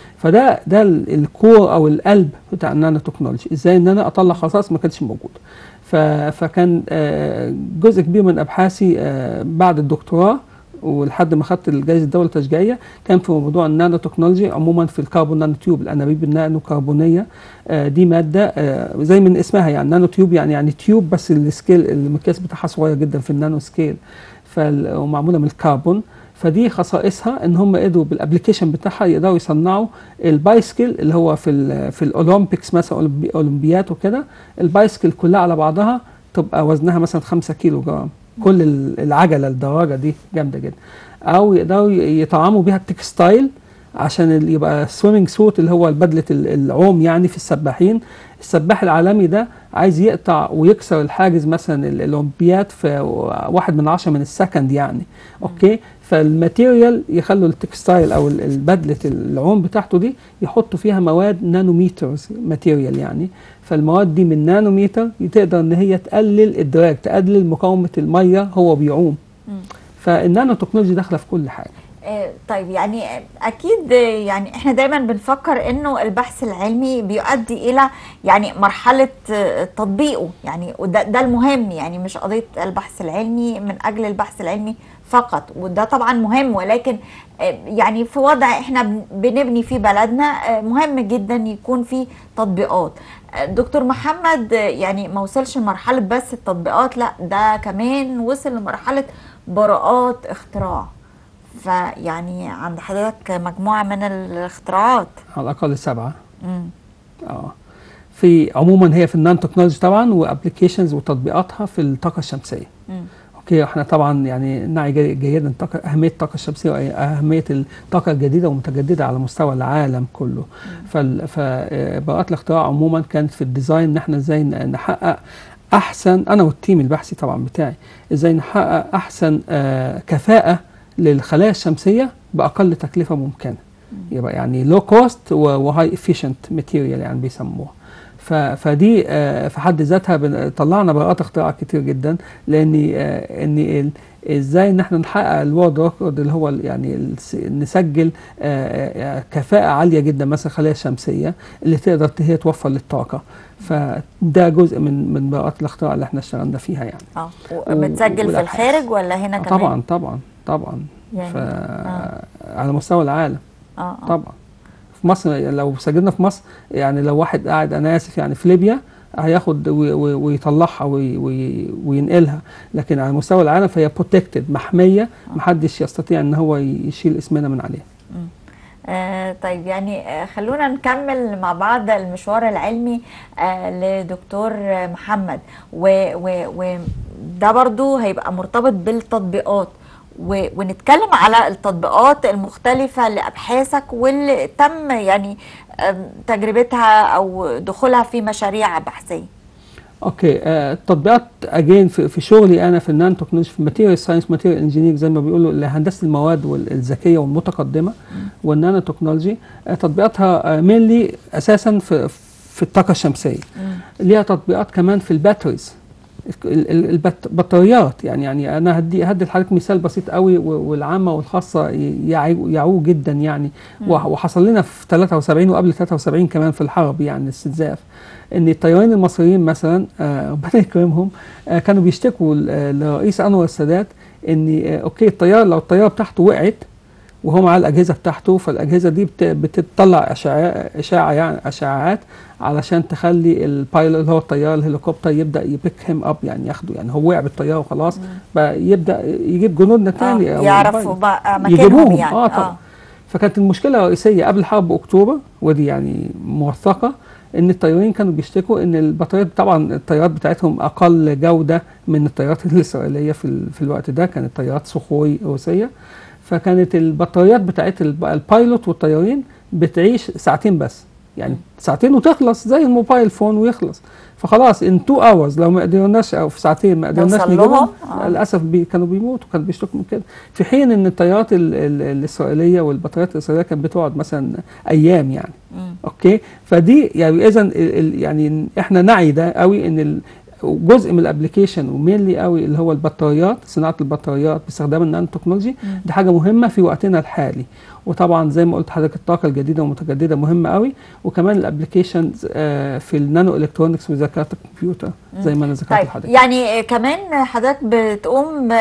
فده ده ال- الكور او القلب بتاع النانو تكنولوجي ازاي ان انا اطلع خصائص ما كانتش موجوده ف- فكان آه، جزء كبير من ابحاثي آه، بعد الدكتوراه ولحد ما خدت الجائزه الدوله التشجيعيه كان في موضوع النانو تكنولوجي عموما في الكربون نانو تيوب الانابيب النانو كربونيه آه، دي ماده آه، زي من اسمها يعني نانو تيوب يعني يعني تيوب بس السكيل المقياس بتاعها صغير جدا في النانو سكيل فال- ومعموله من الكربون فدي خصائصها ان هم قدروا بالابلكيشن بتاعها يقدروا يصنعوا البايسكل اللي هو في ال في الاولمبيكس مثلا أولمبي- اولمبيات وكده البايسكل كلها على بعضها تبقى وزنها مثلا 5 كيلو جرام كل ال- العجله الدراجه دي جامده جدا او يقدروا ي- يطعموا بيها التكستايل عشان ال- يبقى سويمنج سوت اللي هو بدله ال- العوم يعني في السباحين السباح العالمي ده عايز يقطع ويكسر الحاجز مثلا ال- الاولمبياد في واحد من عشرة من السكند يعني اوكي فالماتيريال يخلوا التكستايل او ال- البدله العوم بتاعته دي يحطوا فيها مواد نانوميترز ماتيريال يعني فالمواد دي من نانوميتر تقدر ان هي تقلل الدراج تقلل مقاومه الميه هو بيعوم فالنانو تكنولوجي داخله في كل حاجه آه، طيب يعني آه، اكيد آه، يعني احنا دايما بنفكر انه البحث العلمي بيؤدي الى يعني مرحله آه، تطبيقه يعني وده ده المهم يعني مش قضيه البحث العلمي من اجل البحث العلمي فقط وده طبعا مهم ولكن آه، يعني في وضع احنا بن- بنبني فيه بلدنا آه، مهم جدا يكون في تطبيقات آه، دكتور محمد آه، يعني ما وصلش لمرحله بس التطبيقات لا ده كمان وصل لمرحله براءات اختراع فيعني عند حضرتك مجموعة من الاختراعات على الاقل سبعه مم. اه في عموما هي في النان تكنولوجي طبعا وابلكيشنز وتطبيقاتها في الطاقه الشمسيه مم. اوكي احنا طبعا يعني نعي جي- جيدا طاقة اهميه الطاقه الشمسيه واهميه الطاقه الجديده والمتجدده على مستوى العالم كله فال- فبراءات الاختراع عموما كانت في الديزاين ان احنا ازاي ن- نحقق احسن انا والتيم البحثي طبعا بتاعي ازاي نحقق احسن آه كفاءه للخلايا الشمسيه باقل تكلفه ممكنه يبقى يعني لو كوست وهاي افيشنت ماتيريال يعني بيسموها ف- فدي آه، في حد ذاتها بن- طلعنا براءات اختراع كتير جدا لان آه، ان ال- ازاي ان احنا نحقق الورد ريكورد اللي هو ال- يعني الس- نسجل آه، آه، كفاءه عاليه جدا مثلا خلايا شمسيه اللي تقدر ت- هي توفر للطاقه فده جزء من من براءات الاختراع اللي احنا اشتغلنا فيها يعني اه متسجل في والأبحاث. الخارج ولا هنا آه، كمان؟ طبعا طبعا طبعا يعني ف... آه. على مستوى العالم اه اه طبعا في مصر لو سجلنا في مصر يعني لو واحد قاعد انا اسف يعني في ليبيا هياخد و- و- ويطلعها وي- وي- وينقلها لكن على مستوى العالم فهي بروتكتد محميه محدش يستطيع ان هو يشيل اسمنا من عليها آه طيب يعني آه خلونا نكمل مع بعض المشوار العلمي آه لدكتور آه، محمد وده برضو هيبقى مرتبط بالتطبيقات و- ونتكلم على التطبيقات المختلفة لأبحاثك واللي تم يعني آم، تجربتها أو دخولها في مشاريع بحثية اوكي آه، التطبيقات اجين في, في شغلي انا في النانو تكنولوجي في ماتيريال ساينس ماتيريال انجينير زي ما بيقولوا لهندسه المواد وال- الذكيه والمتقدمه والنانو تكنولوجي آه، تطبيقاتها مينلي اساسا في في الطاقه الشمسيه ليها تطبيقات كمان في الباتريز ال- ال- البط- البطاريات يعني يعني انا هدي هدي لحضرتك مثال بسيط قوي و- والعامه والخاصه ي- يعو- يعوه جدا يعني وح- وحصل لنا في 73 وقبل 73 كمان في الحرب يعني الاستنزاف ان الطيارين المصريين مثلا آه، ربنا يكرمهم آه، كانوا بيشتكوا ل- آه، لرئيس انور السادات ان آه، اوكي الطياره لو الطياره بتاعته وقعت وهو معاه الاجهزه بتاعته فالاجهزه دي بت- بتطلع اشعاع اشاعه يعني اشعاعات علشان تخلي البايلوت اللي هو الطيار الهليكوبتر يبدا يبيك هيم اب يعني ياخده يعني هو وقع بالطياره وخلاص بقى يبدا يجيب جنودنا آه تاني أو يعرفوا البايلوت. بقى مكانهم يجيبوهم يعني اه طبعا فكانت المشكله الرئيسيه قبل حرب اكتوبر ودي يعني موثقه ان الطيارين كانوا بيشتكوا ان البطاريات طبعا الطيارات بتاعتهم اقل جوده من الطيارات الاسرائيليه في, ال- في الوقت ده كانت طيارات سخوي روسيه فكانت البطاريات بتاعت الب- البايلوت والطيارين بتعيش ساعتين بس يعني ساعتين وتخلص زي الموبايل فون ويخلص فخلاص ان تو اورز لو ما قدرناش او في ساعتين ما قدرناش نوصل نجيبهم لهم؟ آه. للاسف بي كانوا بيموتوا كانوا بيشتكوا من كده في حين ان الطيارات ال ال الاسرائيليه والبطاريات الاسرائيليه كانت بتقعد مثلا ايام يعني مم. اوكي فدي يعني اذا يعني احنا نعي ده قوي ان ال- جزء من الابلكيشن ومينلي قوي اللي هو البطاريات صناعه البطاريات باستخدام النانو تكنولوجي دي حاجه مهمه في وقتنا الحالي وطبعا زي ما قلت حضرتك الطاقه الجديده والمتجدده مهمه قوي وكمان الابلكيشنز في النانو الكترونكس وذكاء الكمبيوتر زي ما انا ذكرت طيب لحضرتك يعني كمان حضرتك بتقوم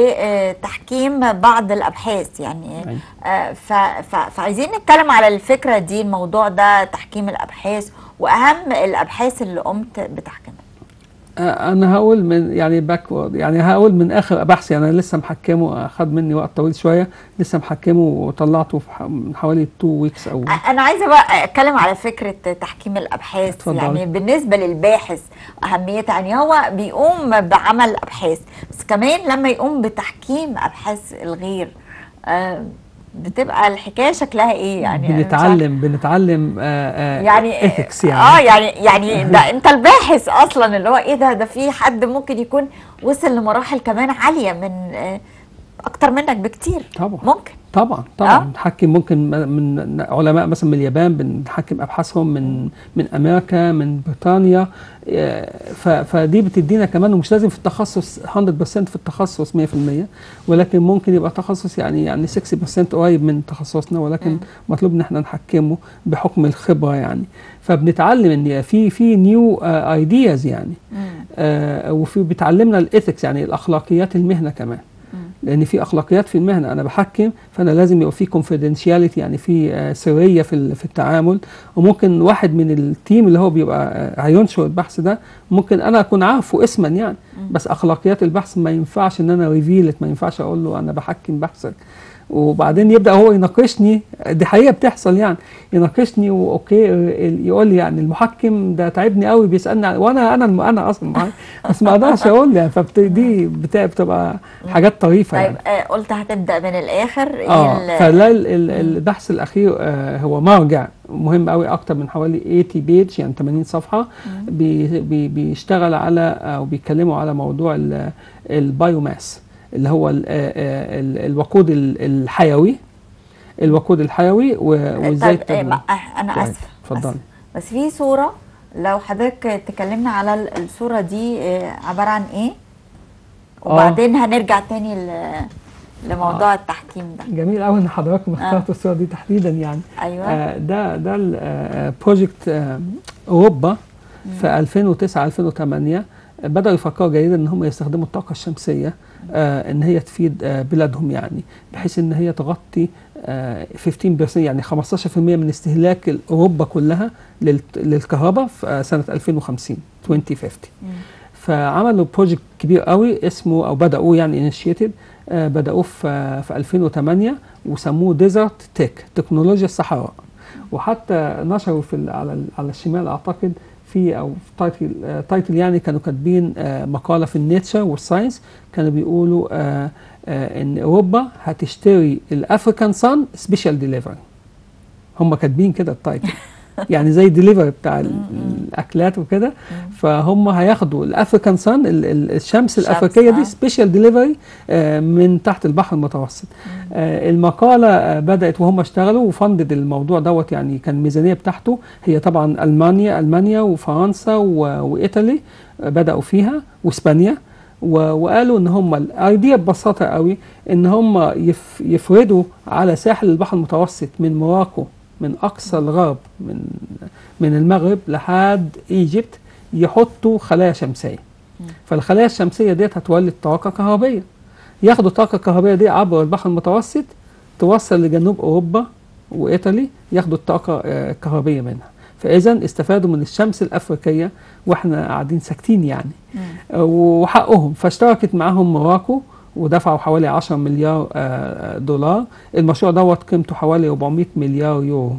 بتحكيم بعض الابحاث يعني أيوة. آه، ف- ف- فعايزين نتكلم على الفكره دي الموضوع ده تحكيم الابحاث واهم الابحاث اللي قمت بتحكيمها آه، انا هقول من يعني باكورد يعني هقول من اخر بحثي انا لسه محكمه خد مني وقت طويل شويه لسه محكمه وطلعته في ح- من حوالي 2 ويكس او انا عايزه بقى اتكلم على فكره تحكيم الابحاث اتفضلي. يعني بالنسبه للباحث اهميتها يعني هو بيقوم بعمل ابحاث بس كمان لما يقوم بتحكيم ابحاث الغير آه، بتبقى الحكايه شكلها ايه يعني أنا مش عارفة. بنتعلم بنتعلم آه آه يعني ethics يعني اه يعني يعني ده انت الباحث اصلا اللي هو ايه ده ده في حد ممكن يكون وصل لمراحل كمان عاليه من آه، اكتر منك بكتير طبعا ممكن طبعا طبعا آه. بنحكم ممكن م- من علماء مثلا من اليابان بنحكم ابحاثهم من من امريكا من بريطانيا آه، ف- فدي بتدينا كمان ومش لازم في التخصص 100% في التخصص 100% ولكن ممكن يبقى تخصص يعني يعني 60% قريب من تخصصنا ولكن مطلوب ان احنا نحكمه بحكم الخبره يعني فبنتعلم ان في في نيو ايدياز يعني آه وفي بتعلمنا الايثكس يعني الاخلاقيات المهنه كمان لان في اخلاقيات في المهنه انا بحكم فانا لازم يبقى في كونفيدنشياليتي يعني في آه، سريه في ال- في التعامل وممكن واحد من التيم اللي هو بيبقى آه، هينشر البحث ده ممكن انا اكون عارفه اسما يعني بس اخلاقيات البحث ما ينفعش ان انا ريفيلت ما ينفعش اقول له انا بحكم بحثك وبعدين يبدا هو يناقشني دي حقيقه بتحصل يعني يناقشني واوكي يقول لي يعني المحكم ده تعبني قوي بيسالني عن- وانا انا الم- انا اصلا معاه بس ما اقدرش اقول يعني فدي بتبقى حاجات طريفه طيب يعني آه قلت هتبدا من الاخر إيه اه ال- فلا ال- ال- البحث الاخير آه هو مرجع مهم قوي اكتر من حوالي 80 بيج يعني 80 صفحه بي بي بيشتغل على او بيتكلموا على موضوع ال- البايوماس اللي هو ال- آه، آه، ال- الوقود ال- الحيوي الوقود الحيوي و- وازاي طيب آه التدوير. ما- آه، انا طيب، اسفه اتفضلي. آسفة. بس في صوره لو حضرتك تكلمنا على ال- الصوره دي آه عباره عن ايه وبعدين هنرجع تاني ل- لموضوع التحكيم ده جميل قوي ان حضراتكم اخترتوا الصوره دي تحديدا يعني ايوه آه، ده ده البروجكت اوروبا في 2009 2008 بدأوا يفكروا جيدا ان هم يستخدموا الطاقة الشمسية آه ان هي تفيد آه بلادهم يعني بحيث ان هي تغطي آه، 15% يعني 15% من استهلاك اوروبا كلها لل- للكهرباء في آه، سنه 2050 2050 فعملوا بروجكت كبير قوي اسمه او بداوه يعني انيشيتد بداوه في آه، في 2008 وسموه ديزرت تك تكنولوجيا الصحراء وحتى نشروا في ال- على ال- على الشمال اعتقد في او في تايتل آه، تايتل يعني كانوا كاتبين آه، مقاله في النيتشر والساينس كانوا بيقولوا آه، آه، ان اوروبا هتشتري الافريكان سان سبيشال ديليفري هم كاتبين كده التايتل يعني زي ديليفري بتاع ال- الاكلات وكده فهم هياخدوا الافريكان سان الشمس الافريقيه آه. دي سبيشال ديليفري من تحت البحر المتوسط آه، المقاله آه، بدات وهم اشتغلوا وفندد الموضوع دوت يعني كان الميزانيه بتاعته هي طبعا المانيا المانيا وفرنسا و- وايطالي آه، بداوا فيها واسبانيا و- وقالوا ان هم الايديا ببساطه قوي ان هم يف يفردوا على ساحل البحر المتوسط من موراكو من اقصى الغرب من من المغرب لحد ايجيبت يحطوا خلايا شمسيه فالخلايا الشمسيه ديت هتولد طاقه كهربيه ياخدوا الطاقه الكهربائيه دي عبر البحر المتوسط توصل لجنوب اوروبا وايطالي ياخدوا الطاقه آه، الكهربيه منها فاذا استفادوا من الشمس الافريقيه واحنا قاعدين ساكتين يعني آه، وحقهم فاشتركت معاهم موراكو ودفعوا حوالي 10 مليار آه، دولار المشروع دوت قيمته حوالي 400 مليار يورو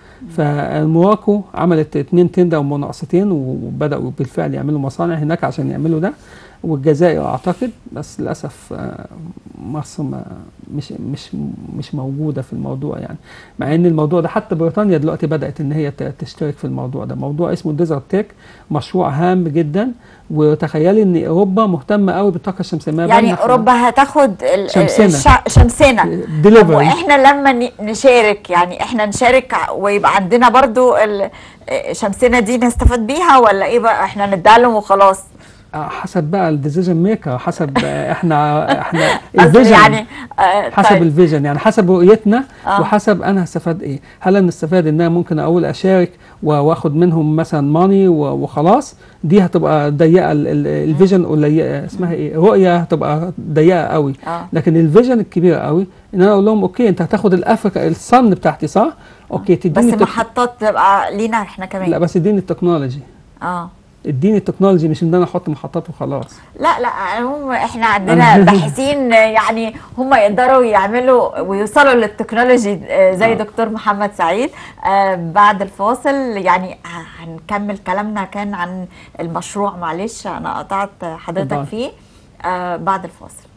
فموراكو عملت اتنين تندر ومناقصتين وبداوا بالفعل يعملوا مصانع هناك عشان يعملوا ده والجزائر اعتقد بس للاسف آه، مصر ما مش مش مش موجوده في الموضوع يعني مع ان الموضوع ده حتى بريطانيا دلوقتي بدات ان هي ت- تشترك في الموضوع ده موضوع اسمه ديزرت تيك مشروع هام جدا وتخيلي ان اوروبا مهتمه قوي بالطاقه الشمسيه ما يعني بالنا إحنا. اوروبا هتاخد ال- شمسنا. الشع- شمسنا طب ديليفري واحنا لما ن- نشارك يعني احنا نشارك ع- ويبقى عندنا برضو ال- شمسنا دي نستفاد بيها ولا ايه بقى احنا نديها لهم وخلاص حسب بقى الديسيجن ميكر حسب آه، احنا احنا قصدي الفيجن يعني آه حسب طيب. الفيجن يعني حسب رؤيتنا آه. وحسب انا هستفاد ايه هل انا استفاد ان انا ممكن اقول اشارك و- واخد منهم مثلا ماني وخلاص دي هتبقى ضيقه ال- ال- الفيجن قليله اسمها ايه رؤيه هتبقى ضيقه قوي آه. لكن الفيجن الكبير قوي ان انا اقول لهم اوكي انت هتاخد الافريكا الصن بتاعتي صح اوكي بس تديني التك- محطات تبقى لينا احنا كمان لا بس اديني التكنولوجي اه اديني التكنولوجي مش ان انا احط محطات وخلاص لا لا هم احنا عندنا باحثين يعني هم يقدروا يعملوا ويوصلوا للتكنولوجي آه، زي دكتور محمد سعيد آه، بعد الفاصل يعني ه- هنكمل كلامنا كان عن المشروع معلش انا قطعت حضرتك اتفضل. فيه آه، بعد الفاصل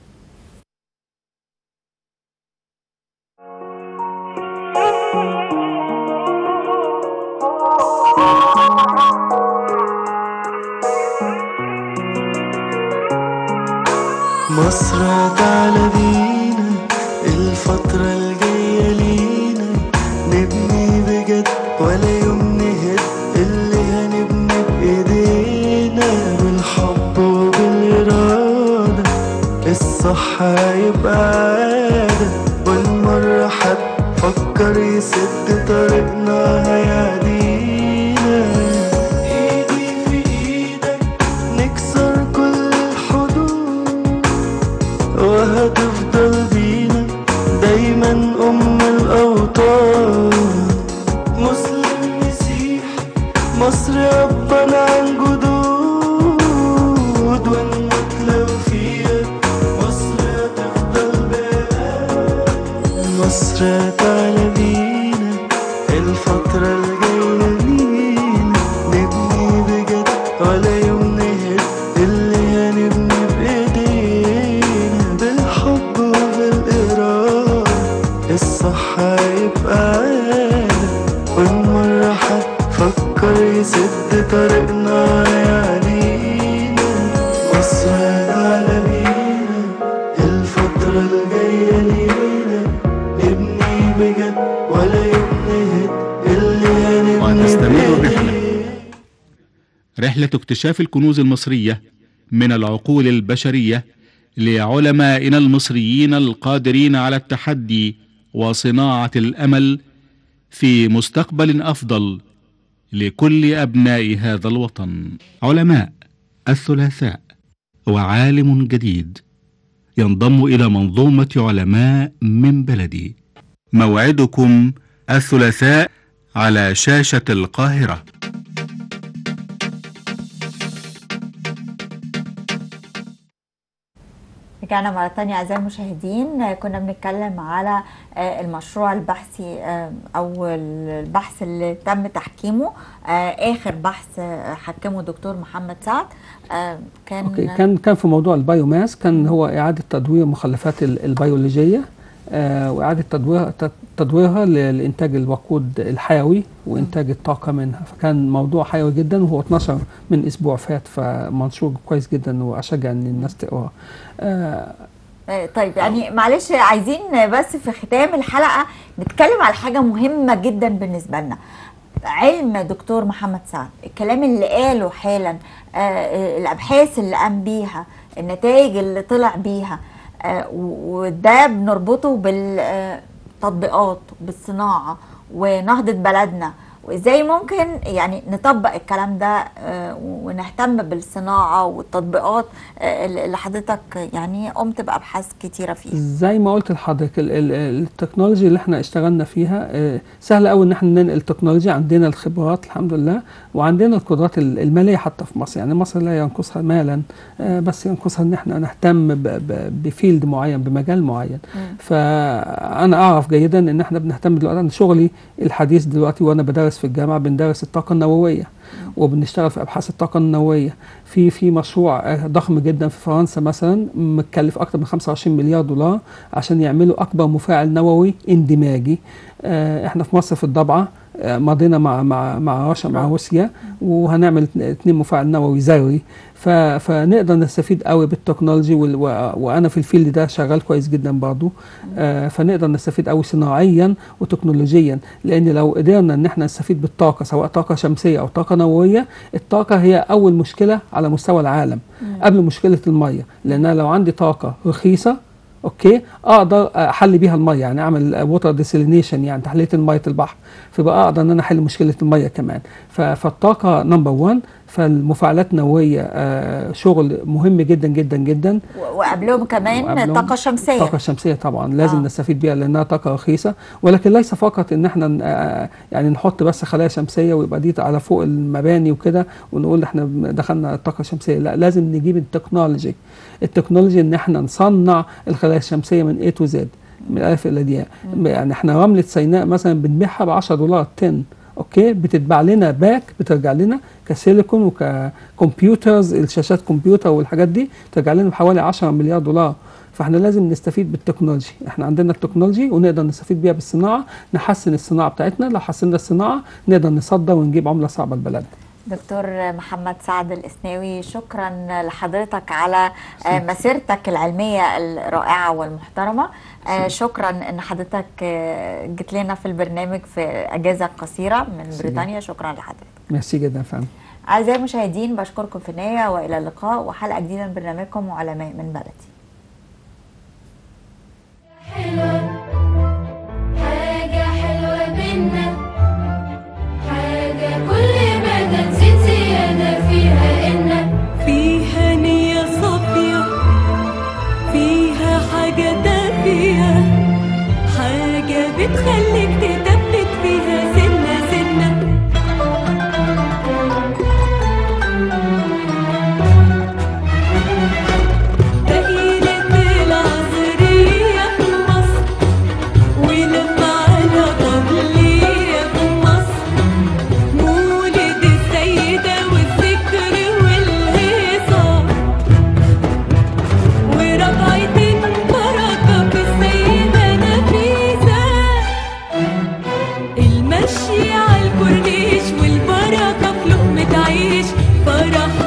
مصر تعالى بينا الفترة الجاية لينا نبني بجد ولا يوم نهد اللي هنبني بإيدينا بالحب وبالإرادة الصح هيبقى عادة والمرة حد فكر يسد طريقنا هيعدينا ايدي في ايدك نكسر كل الحدود وهتفضل بينا دايما أم الأوطان مسلم مسيح مصر أبا عن جدود ونموت لو فيها مصر هتفضل بقى مصر تعالى بينا الفترة الجاية لينا نبني بجد ولا يوم نهد اللي هنبني بإيدينا بالحب وبالإرادة الصح هيبقى عادة والمرة هتفكر يسد طريقنا يعنينا مصر تعالى بينا الفترة الجاية لينا نبني بجد ولا يوم نهد اللي هنبني وتستمر الرحلة. بإيدينا رحلة اكتشاف الكنوز المصرية من العقول البشرية لعلمائنا المصريين القادرين على التحدي وصناعة الأمل في مستقبل أفضل لكل أبناء هذا الوطن علماء الثلاثاء وعالم جديد ينضم إلى منظومة علماء من بلدي موعدكم الثلاثاء على شاشة القاهرة رجعنا مرة تانية أعزائي المشاهدين آه، كنا بنتكلم على آه، المشروع البحثي آه، أو البحث اللي تم تحكيمه آه، آخر بحث آه، حكمه دكتور محمد سعد آه، كان اوكي كان كان في موضوع البايوماس كان هو اعاده تدوير المخلفات ال- البيولوجيه آه، واعاده تدوير تد- تدويرها ل- لانتاج الوقود الحيوي وانتاج الطاقه منها فكان موضوع حيوي جدا وهو اتنشر من اسبوع فات فمنشور كويس جدا واشجع ان الناس تقراه آه، آه، طيب يعني معلش عايزين بس في ختام الحلقة نتكلم على حاجة مهمة جدا بالنسبة لنا علم دكتور محمد سعد الكلام اللي قاله حالا آه، آه، الأبحاث اللي قام بيها النتائج اللي طلع بيها آه، و- وده بنربطه بالتطبيقات بالصناعة ونهضة بلدنا وازاي ممكن يعني نطبق الكلام ده آه، ونهتم بالصناعة والتطبيقات آه، اللي حضرتك يعني قمت بأبحاث كتيرة فيها زي ما قلت لحضرتك ال- ال- التكنولوجي اللي احنا اشتغلنا فيها آه، سهل قوي ان احنا ننقل التكنولوجيا عندنا الخبرات الحمد لله وعندنا القدرات ال- الماليه حتى في مصر يعني مصر لا ينقصها مالا آه، بس ينقصها ان احنا نهتم ب- ب- بفيلد معين بمجال معين فانا اعرف جيدا ان احنا بنهتم دلوقتي انا شغلي الحديث دلوقتي وانا بدرس في الجامعه بندرس الطاقه النوويه وبنشتغل في ابحاث الطاقه النوويه في في مشروع آه، ضخم جدا في فرنسا مثلا متكلف اكثر من 25 مليار دولار عشان يعملوا اكبر مفاعل نووي اندماجي آه، احنا في مصر في الضبعه آه، مضينا مع مع مع رشا مع روسيا وهنعمل اتن- اتنين مفاعل نووي ذري ف- فنقدر نستفيد قوي بالتكنولوجي وال- و- وانا في الفيلد ده شغال كويس جدا برضه آه، فنقدر نستفيد قوي صناعيا وتكنولوجيا لان لو قدرنا ان احنا نستفيد بالطاقه سواء طاقه شمسيه او طاقه نوويه الطاقه هي اول مشكله على مستوى العالم قبل مشكله الميه لان أنا لو عندي طاقه رخيصه اوكي اقدر احل بيها الميه يعني اعمل ووتر ديسيلينيشن يعني تحليه الميه البحر فبقى اقدر ان انا احل مشكله الميه كمان ف- فالطاقه نمبر 1 فالمفاعلات النوويه آه، شغل مهم جدا جدا جدا و- وقبلهم كمان وقبلهم طاقة شمسية الطاقة الشمسية طبعا لازم آه. آه. نستفيد بيها لأنها طاقة رخيصة ولكن ليس فقط إن احنا ن- آه، يعني نحط بس خلايا شمسية ويبقى دي على فوق المباني وكده ونقول احنا دخلنا الطاقة الشمسية لا لازم نجيب التكنولوجي التكنولوجي إن احنا نصنع الخلايا الشمسية من A to Z من الألف إلى الياء يعني احنا رملة سيناء مثلا بنبيعها ب 10 دولار تن اوكي بتتباع لنا باك بترجع لنا كسيليكون وكمبيوترز الشاشات كمبيوتر والحاجات دي ترجع لنا بحوالي 10 مليار دولار فاحنا لازم نستفيد بالتكنولوجي احنا عندنا التكنولوجي ونقدر نستفيد بيها بالصناعه نحسن الصناعه بتاعتنا لو حسنا الصناعه نقدر نصدر ونجيب عمله صعبه لبلدنا دكتور محمد سعد الإسناوي شكرا لحضرتك على آه، مسيرتك العلمية الرائعة والمحترمة آه، شكرا ان حضرتك آه، جيت لنا في البرنامج في اجازة قصيرة من ميرسي. بريطانيا شكرا لحضرتك ميرسي جدا فعلا أعزائي المشاهدين بشكركم في النهاية وإلى اللقاء وحلقة جديدة من برنامجكم علماء من بلدي حاجة حلوة بينا حاجة كل ما تزيد زيادة فيها إن فيها نية صافية فيها حاجة دافية حاجة بتخليك تثبت فيها سنة سنة تقيلة العصرية في مصر ولما على قبلية في مصر مولد السيدة والذكر والهيصة وربعتين بركة في السيدة نفيسة المشي على الكورنيش والبركة في لقمة عيش فرح